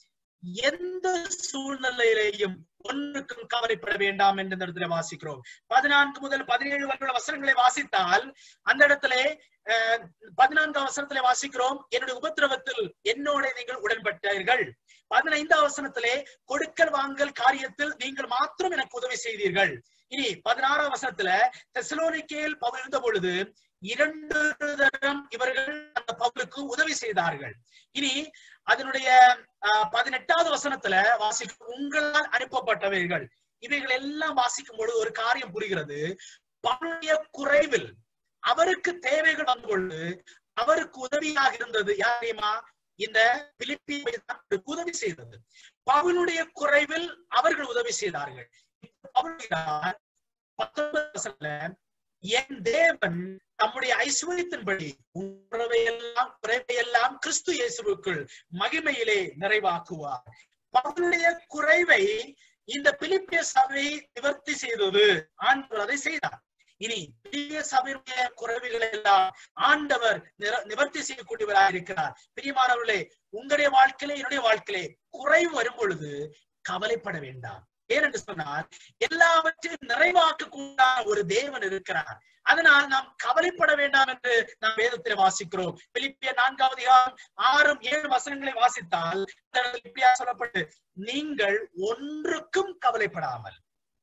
எந்த சூழ்நிலையிலேயும் ஒன்றுக்கும் கவலைப்பட வேண்டாம் என்று இந்த இடத்துல வாசிக்கிறோம் பதினான்கு முதல் பதினேழு வரையுள்ள வசனங்களை வாசித்தால் அந்த இடத்துல அஹ், பதினான்காம் வசனத்திலே வாசிக்கிறோம் என்னுடைய உபத்திரவத்தில் என்னோட நீங்கள் உடன்பட்டீர்கள் பதினைந்தாம் வசனத்திலே கொடுக்கல் வாங்கல் காரியத்தில் நீங்கள் மாத்திரம் எனக்கு உதவி செய்தீர்கள் இனி பதினாறாம் வசனத்துல தெசலோனிக்கேல் பவுல் இருந்த பொழுது இரண்டு தரம் இவர்கள் அந்த பவுலுக்கு உதவி செய்தார்கள் இனி அதனுடைய ஆஹ், பதினெட்டாவது வசனத்துல வாசிக்கும் உங்களால் அனுப்பப்பட்டவர்கள் இவைகள் எல்லாம் வாசிக்கும் பொழுது ஒரு காரியம் புரிகிறது பவுலுடைய குறைவில் அவருக்கு தேவைகள் வந்த பொழுது அவருக்கு உதவியாக இருந்தது யார் தெரியுமா இந்த பிலிப்பியை தான் அவருக்கு உதவி செய்தது பவுலுடைய குறைவில் அவர்கள் உதவி செய்தார்கள் பவுல் சொல்கிறார், பத்தொன்பது வசனத்துல, என் தேவன் தம்முடைய ஐஸ்வர்யத்தின்படி உறவையெல்லாம் குறைவையெல்லாம் கிறிஸ்து இயேசுவுக்குள் மகிமையிலே நிறைவாக்குவார் பவுலுடைய குறைவை இந்த பிலிப்பிய சபை நிவர்த்தி செய்தது ஆண்டவர் அதை செய்தார் இனி பிலிப்பிய சபையுடைய குறைவுகளை எல்லாம் ஆண்டவர் நிர- நிவர்த்தி செய்யக்கூடியவராக இருக்கிறார் பிரியமானவர்களே உங்களுடைய வாழ்க்கையிலே என்னுடைய வாழ்க்கையிலே குறைவு வரும் பொழுது கவலைப்பட வேண்டாம் ஏனென்று சொன்னால் எல்லாவற்றையும் நிறைவாக்கக்கூடிய ஒரு தேவன் இருக்கிறார் அதனால் நாம் கவலைப்பட வேண்டாம் என்று நாம் வேதத்தில் வாசிக்கிறோம் பிலிப்பிய நான்காவது அதிகாரம் ஆறும் ஏழு வசனங்களை வாசித்தால் அந்த இடத்தில் இப்படியா சொல்லப்பட்டு நீங்கள் ஒன்றுக்கும் கவலைப்படாமல்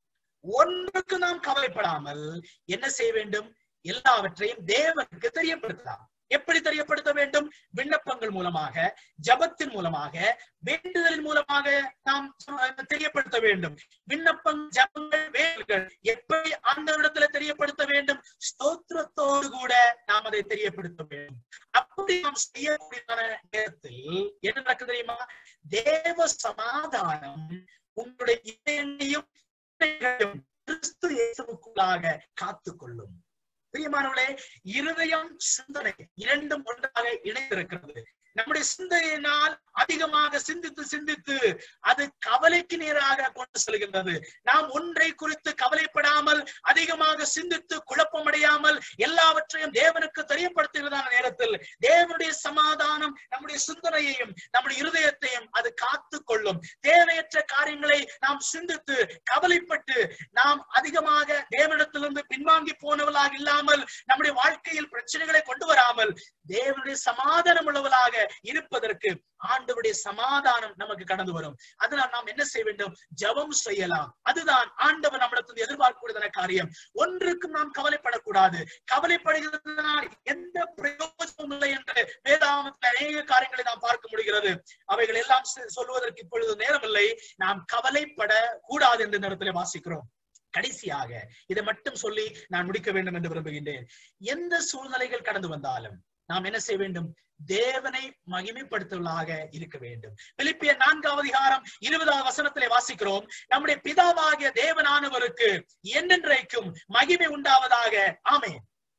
ஒன்றுக்கு நாம் கவலைப்படாமல் என்ன செய்ய வேண்டும் எல்லாவற்றையும் தேவனுக்கு தெரியப்படுத்தலாம் எப்படி தெரியப்படுத்த வேண்டும் விண்ணப்பங்கள் மூலமாக ஜபத்தின் மூலமாக வேண்டுதலின் மூலமாக நாம் சொ- தெரியப்படுத்த வேண்டும் விண்ணப்பம் ஜபங்கள் வேண்டுகள் எப்படி ஆண்டவரிடத்துல தெரியப்படுத்த வேண்டும் ஸ்தோத்திரத்தோடு கூட நாம் அதை தெரியப்படுத்த வேண்டும் அப்படி நாம் செய்யக்கூடிய நேரத்தில் என்ன நடக்குது தெரியுமா தேவ சமாதானம் உங்களுடைய இதயங்களையும் சிந்தனைகளையும் கிறிஸ்து இயேசுவுக்குள்ளாக காத்துக்கொள்ளும் பிரியமானவர்களே இருதயம் சிந்தனை இரண்டும் ஒன்றாக இணைந்திருக்கிறது நம்முடைய சிந்தையினால் அதிகமாக சிந்தித்து சிந்தித்து அது கவலைக்கு நேராக கொண்டு செல்கின்றது நாம் ஒன்றை குறித்து கவலைப்படாமல் அதிகமாக சிந்தித்து குழப்பமடையாமல் எல்லாவற்றையும் தேவனுக்கு தெரியப்படுத்துகிறதான நேரத்தில் தேவனுடைய சமாதானம் நம்முடைய சிந்தனையையும் நம்முடைய இருதயத்தையும் அது காத்து கொள்ளும் தேவையற்ற காரியங்களை நாம் சிந்தித்து கவலைப்பட்டு நாம் அதிகமாக தேவனிடத்திலிருந்து பின்வாங்கி போனவர்களாக இல்லாமல் நம்முடைய வாழ்க்கையில் பிரச்சனைகளை கொண்டு வராமல் தேவனுடைய சமாதானம் உள்ளவர்களாக இருப்பதற்கு ஆண்டவருடைய சமாதானம் நமக்கு கடந்து வரும் அதனால் நாம் என்ன செய்ய வேண்டும் ஜெபம் செய்யலாம் அதுதான் ஆண்டவர் நம்மிடத்தில் எதிர்பார்க்கக்கூடியதான காரியம் ஒன்றுக்கும் நாம் கவலைப்படக்கூடாது கவலைப்படுகிறதுனால் எந்த பிரயோஜனமும் இல்லை என்று வேதாமத்தில் அநேக காரியங்களை நாம் பார்க்க முடிகிறது அவைகள் எல்லாம் செ- சொல்வதற்கு இப்பொழுது நேரமில்லை நாம் கவலைப்பட கூடாது என்ற நேரத்தில் வாசிக்கிறோம் கடைசியாக இதை மட்டும் சொல்லி நான் முடிக்க வேண்டும் என்று விரும்புகின்றேன் எந்த சூழ்நிலைகள் கடந்து வந்தாலும் நாம் என்ன செய்ய வேண்டும் தேவனை மகிமைப்படுத்துவதாக இருக்க வேண்டும் பிலிப்பிய நான்காவது அதிகாரம் இருபதாவது வசனத்திலே வாசிக்கிறோம் நம்முடைய பிதாவாகிய தேவனானவருக்கு என்னென்றைக்கும் மகிமை உண்டாவதாக ஆமென்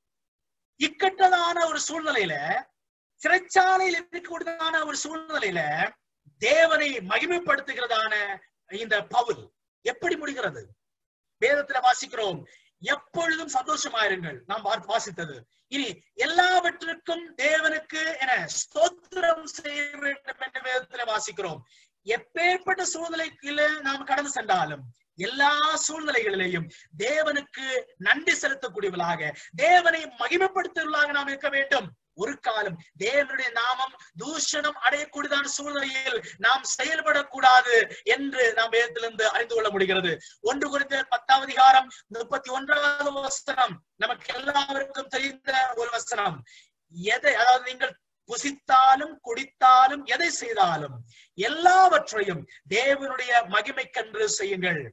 இக்கட்டதான ஒரு சூழ்நிலையில சிறைச்சாலையில் இருக்கக்கூடியதான ஒரு சூழ்நிலையில தேவனை மகிமைப்படுத்துகிறதான இந்த பவுல் எப்படி முடிகிறது வேதத்துல வாசிக்கிறோம் எப்பொழுதும் சந்தோஷமாயிருங்கள் நாம் வா- வாசித்தது இனி எல்லாவற்றுக்கும் தேவனுக்கு என ஸ்தோத்திரம் செய்ய வேண்டும் என்று வேதத்துல வாசிக்கிறோம் எப்பேற்பட்ட சூழ்நிலைக்குள்ள நாம் கடந்து சென்றாலும் எல்லா சூழ்நிலைகளிலேயும் தேவனுக்கு நன்றி செலுத்தக்கூடியவர்களாக தேவனை மகிமைப்படுத்துவர்களாக நாம் இருக்க வேண்டும் ஒரு காலம் தேவனுடைய நாமம் தூஷணம் அடையக்கூடியதான சூழ்நிலையில் நாம் செயல்படக்கூடாது என்று நாம் வேதத்திலிருந்து அறிந்து கொள்ள முடிகிறது ஒன்று குறித்த பத்தாவது அதிகாரம் முப்பத்தி ஒன்றாவது வசனம் நமக்கு எல்லாருக்கும் தெரிந்த ஒரு வசனம் எதை அதாவது நீங்கள் புசித்தாலும் குடித்தாலும் எதை செய்தாலும் எல்லாவற்றையும் தேவனுடைய மகிமைக்கென்று செய்யுங்கள்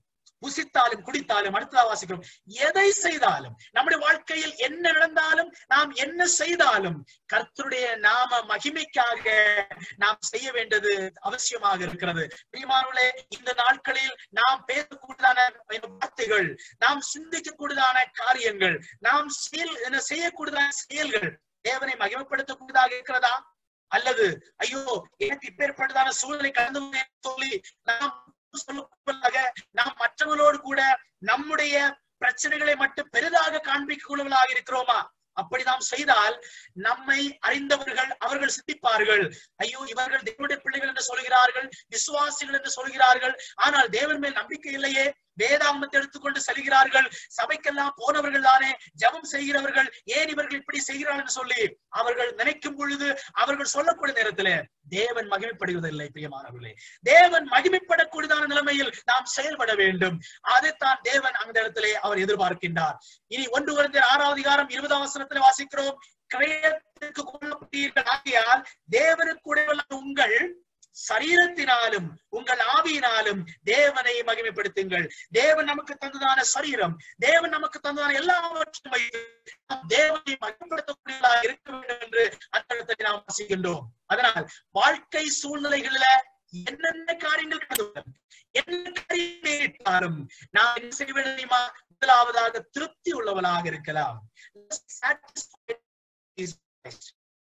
புசித்தாலும் குடித்தாலும் அடுத்ததா வாசிக்கிறோம் எதை செய்தாலும் நம்முடைய வாழ்க்கையில் என்ன நடந்தாலும் நாம் என்ன செய்தாலும் கர்த்தருடைய நாம மகிமைக்காக நாம் செய்ய வேண்டியது அவசியமாக இருக்கிறது பிரியமானவர்களே இந்த நாட்களில் நாம் பேசக்கூடியதான வார்த்தைகள் நாம் சிந்திக்கக்கூடியதான காரியங்கள் நாம் செயல் என்ன செய்யக்கூடியதான செயல்கள் தேவனை மகிமைப்படுத்தக்கூடியதாக இருக்கிறதா அல்லது ஐயோ எனக்கு இப்பேற்பட்டதான சூழ்நிலை கடந்து வந்தேன் சொல்லி நாம் சொல்லுவதாக நாம் மற்றவர்களோடு கூட நம்முடைய பிரச்சனைகளை மட்டும் பெரிதாக காண்பிக்கக்கூடியவர்களாக இருக்கிறோமா அப்படி நாம் செய்தால் நம்மை அறிந்தவர்கள் அவர்கள் சிந்திப்பார்கள் ஐயோ இவர்கள் தேவனுடைய பிள்ளைகள் என்று சொல்கிறார்கள் விசுவாசிகள் என்று சொல்கிறார்கள் ஆனால் தேவன் மேல் நம்பிக்கை இல்லையே வேதாங்கத்தை எடுத்துக்கொண்டு செல்கிறார்கள் சபைக்கெல்லாம் போனவர்கள் தானே ஜபம் செய்கிறவர்கள் ஏன் இவர்கள் இப்படி செய்கிறார்கள் என்று சொல்லி அவர்கள் நினைக்கும் பொழுது அவர்கள் சொல்லக்கூடிய நேரத்துல தேவன் மகிமைப்படுவதில்லை பிரியமானவர்களே தேவன் மகிமைப்படக்கூடியதான நிலைமையில் நாம் செயல்பட வேண்டும் அதைத்தான் தேவன் அந்த இடத்திலே அவர் எதிர்பார்க்கின்றார் இனி ஒன்று வருந்த ஆறாவது அதிகாரம் இருபதாம் வசனத்துல வாசிக்கிறோம் கிரயத்துக்கு கொள்ளப்பட்டீர்கள் ஆகியால் தேவனுக்கு உங்கள் சரீரத்தினாலும் உங்கள் ஆவியினாலும் தேவனை மகிமைப்படுத்துங்கள் தேவன் நமக்கு தந்ததான சரீரம் தேவன் நமக்கு தந்ததான எல்லாவற்றையும் வைத்து நாம் தேவனை மகிமைப்படுத்தக்கூடியவர்களாக இருக்க வேண்டும் என்று அந்த இடத்தை நாம் வாசிக்கின்றோம் அதனால் வாழ்க்கை சூழ்நிலைகளில என்னென்ன காரியங்கள் கடந்து வரும், என்ன காரியம் நேரிட்டாலும் நாம் என்ன செய்ய வேண்டும் தெரியுமா முதலாவதாக திருப்தி உள்ளவளாக இருக்கலாம் Satisfied is Christ.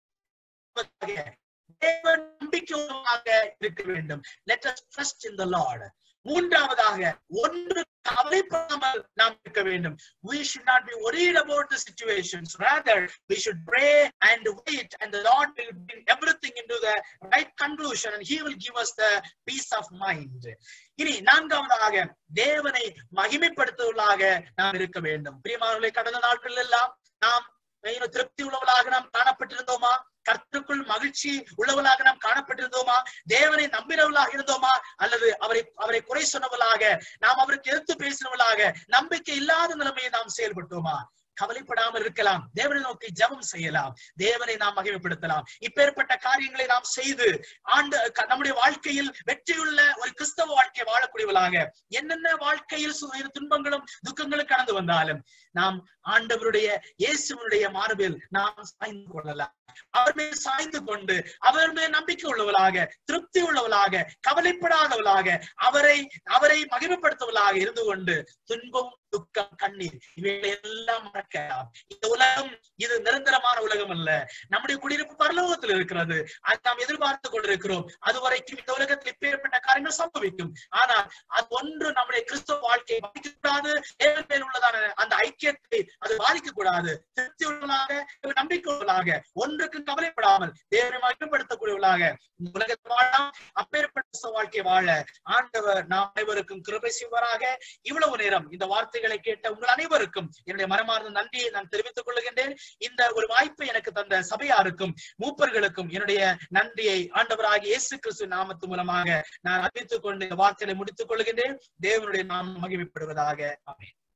தேவன் நம்பிக்கையாக இருக்க வேண்டும் let us trust in the lord மூன்றாவதாக ஒன்று கவலைப்படாமல் நாம் இருக்க வேண்டும் we should not be worried about the situations rather we should pray and wait and the lord will bring everything into the right conclusion and he will give us the peace of mind இனி நான்காவதாக தேவனை மகிமைப்படுத்துவதாக நாம் இருக்க வேண்டும் பிரியமானவர்களை கடந்த நாட்கள் எல்லாம் நாம் இன்னும் திருப்தி உள்ளவர்களாக நாம் காணப்பட்டிருந்தோமா கர்த்தருக்குள் மகிழ்ச்சி உள்ளவர்களாக நாம் காணப்பட்டிருந்தோமா தேவனை நம்பினவர்களாக இருந்தோமா அல்லது அவரை அவரை குறை சொன்னவர்களாக நாம் அவருக்கு எதிர்த்து பேசினவர்களாக நம்பிக்கை இல்லாத நிலைமையை நாம் செயல்பட்டோமா கவலைப்படாமல் இருக்கலாம் தேவனை நோக்கி ஜெபம் செய்யலாம் தேவனை நாம் மகிமைப்படுத்தலாம் இப்பேற்பட்ட காரியங்களை நாம் செய்து ஆண்டு க- நம்முடைய வாழ்க்கையில் வெற்றியுள்ள ஒரு கிறிஸ்தவ வாழ்க்கை வாழக்கூடியவர்களாக என்னென்ன வாழ்க்கையில் சு- துன்பங்களும் துக்கங்களும் கடந்து வந்தாலும் நாம் ஆண்டவருடைய இயேசுவனுடைய மார்பில் நாம் சாய்ந்து கொள்ளலாம் அவர் மேல் சாய்ந்து கொண்டு அவர் மேல் நம்பிக்கை உள்ளவர்களாக திருப்தி உள்ளவர்களாக கவலைப்படாதவர்களாக அவரை அவரை மகிமைப்படுத்துவர்களாக இருந்து கொண்டு துன்பம் துக்கம் கண்ணீர் இவைகளை எல்லாம் மறக்கலாம் இந்த உலகம் இது நிரந்தரமான உலகம் அல்ல நம்முடைய குடியிருப்பு பரலோகத்தில் இருக்கிறது அது நாம் எதிர்பார்த்து கொண்டிருக்கிறோம் அதுவரைக்கும் இந்த உலகத்தில் இப்பேற்பட்ட காரியங்கள் சம்பவிக்கும் ஆனால் அது ஒன்று நம்முடைய கிறிஸ்தவ வாழ்க்கையை பாதிக்கக்கூடாது தேவன் மேல் உள்ளதான அந்த ஐக்கியத்தை அது பாதிக்கக்கூடாது திருப்தி உள்ளவர்களாக நம்பிக்கை உள்ளவர்களாக ஒன்றுக்கு கவலைப்படாமல் தேவனை மகிமைப்படுத்தக்கூடியவர்களாக இந்த உலகத்தில் வாழலாம் அப்பேற்பட்ட கிறிஸ்தவ வாழ்க்கை வாழ ஆண்டவர் நாம் அனைவருக்கும் கிருபை செய்வாராக இவ்வளவு நேரம் இந்த வார்த்தைகளை கேட்ட உங்கள் அனைவருக்கும் என்னுடைய மனமார்ந்த நன்றியை நான் தெரிவித்துக் கொள்கின்றேன் இந்த ஒரு வாய்ப்பை எனக்கு தந்த சபையாருக்கும் மூப்பர்களுக்கும் என்னுடைய நன்றியை ஆண்டவராகிய இயேசு கிறிஸ்து நாமத்து மூலமாக நான் அறிவித்துக் கொண்டு இந்த வார்த்தைகளை முடித்துக் கொள்கின்றேன் தேவனுடைய நாமம் மகிமைப்படுவதாக ஆமென்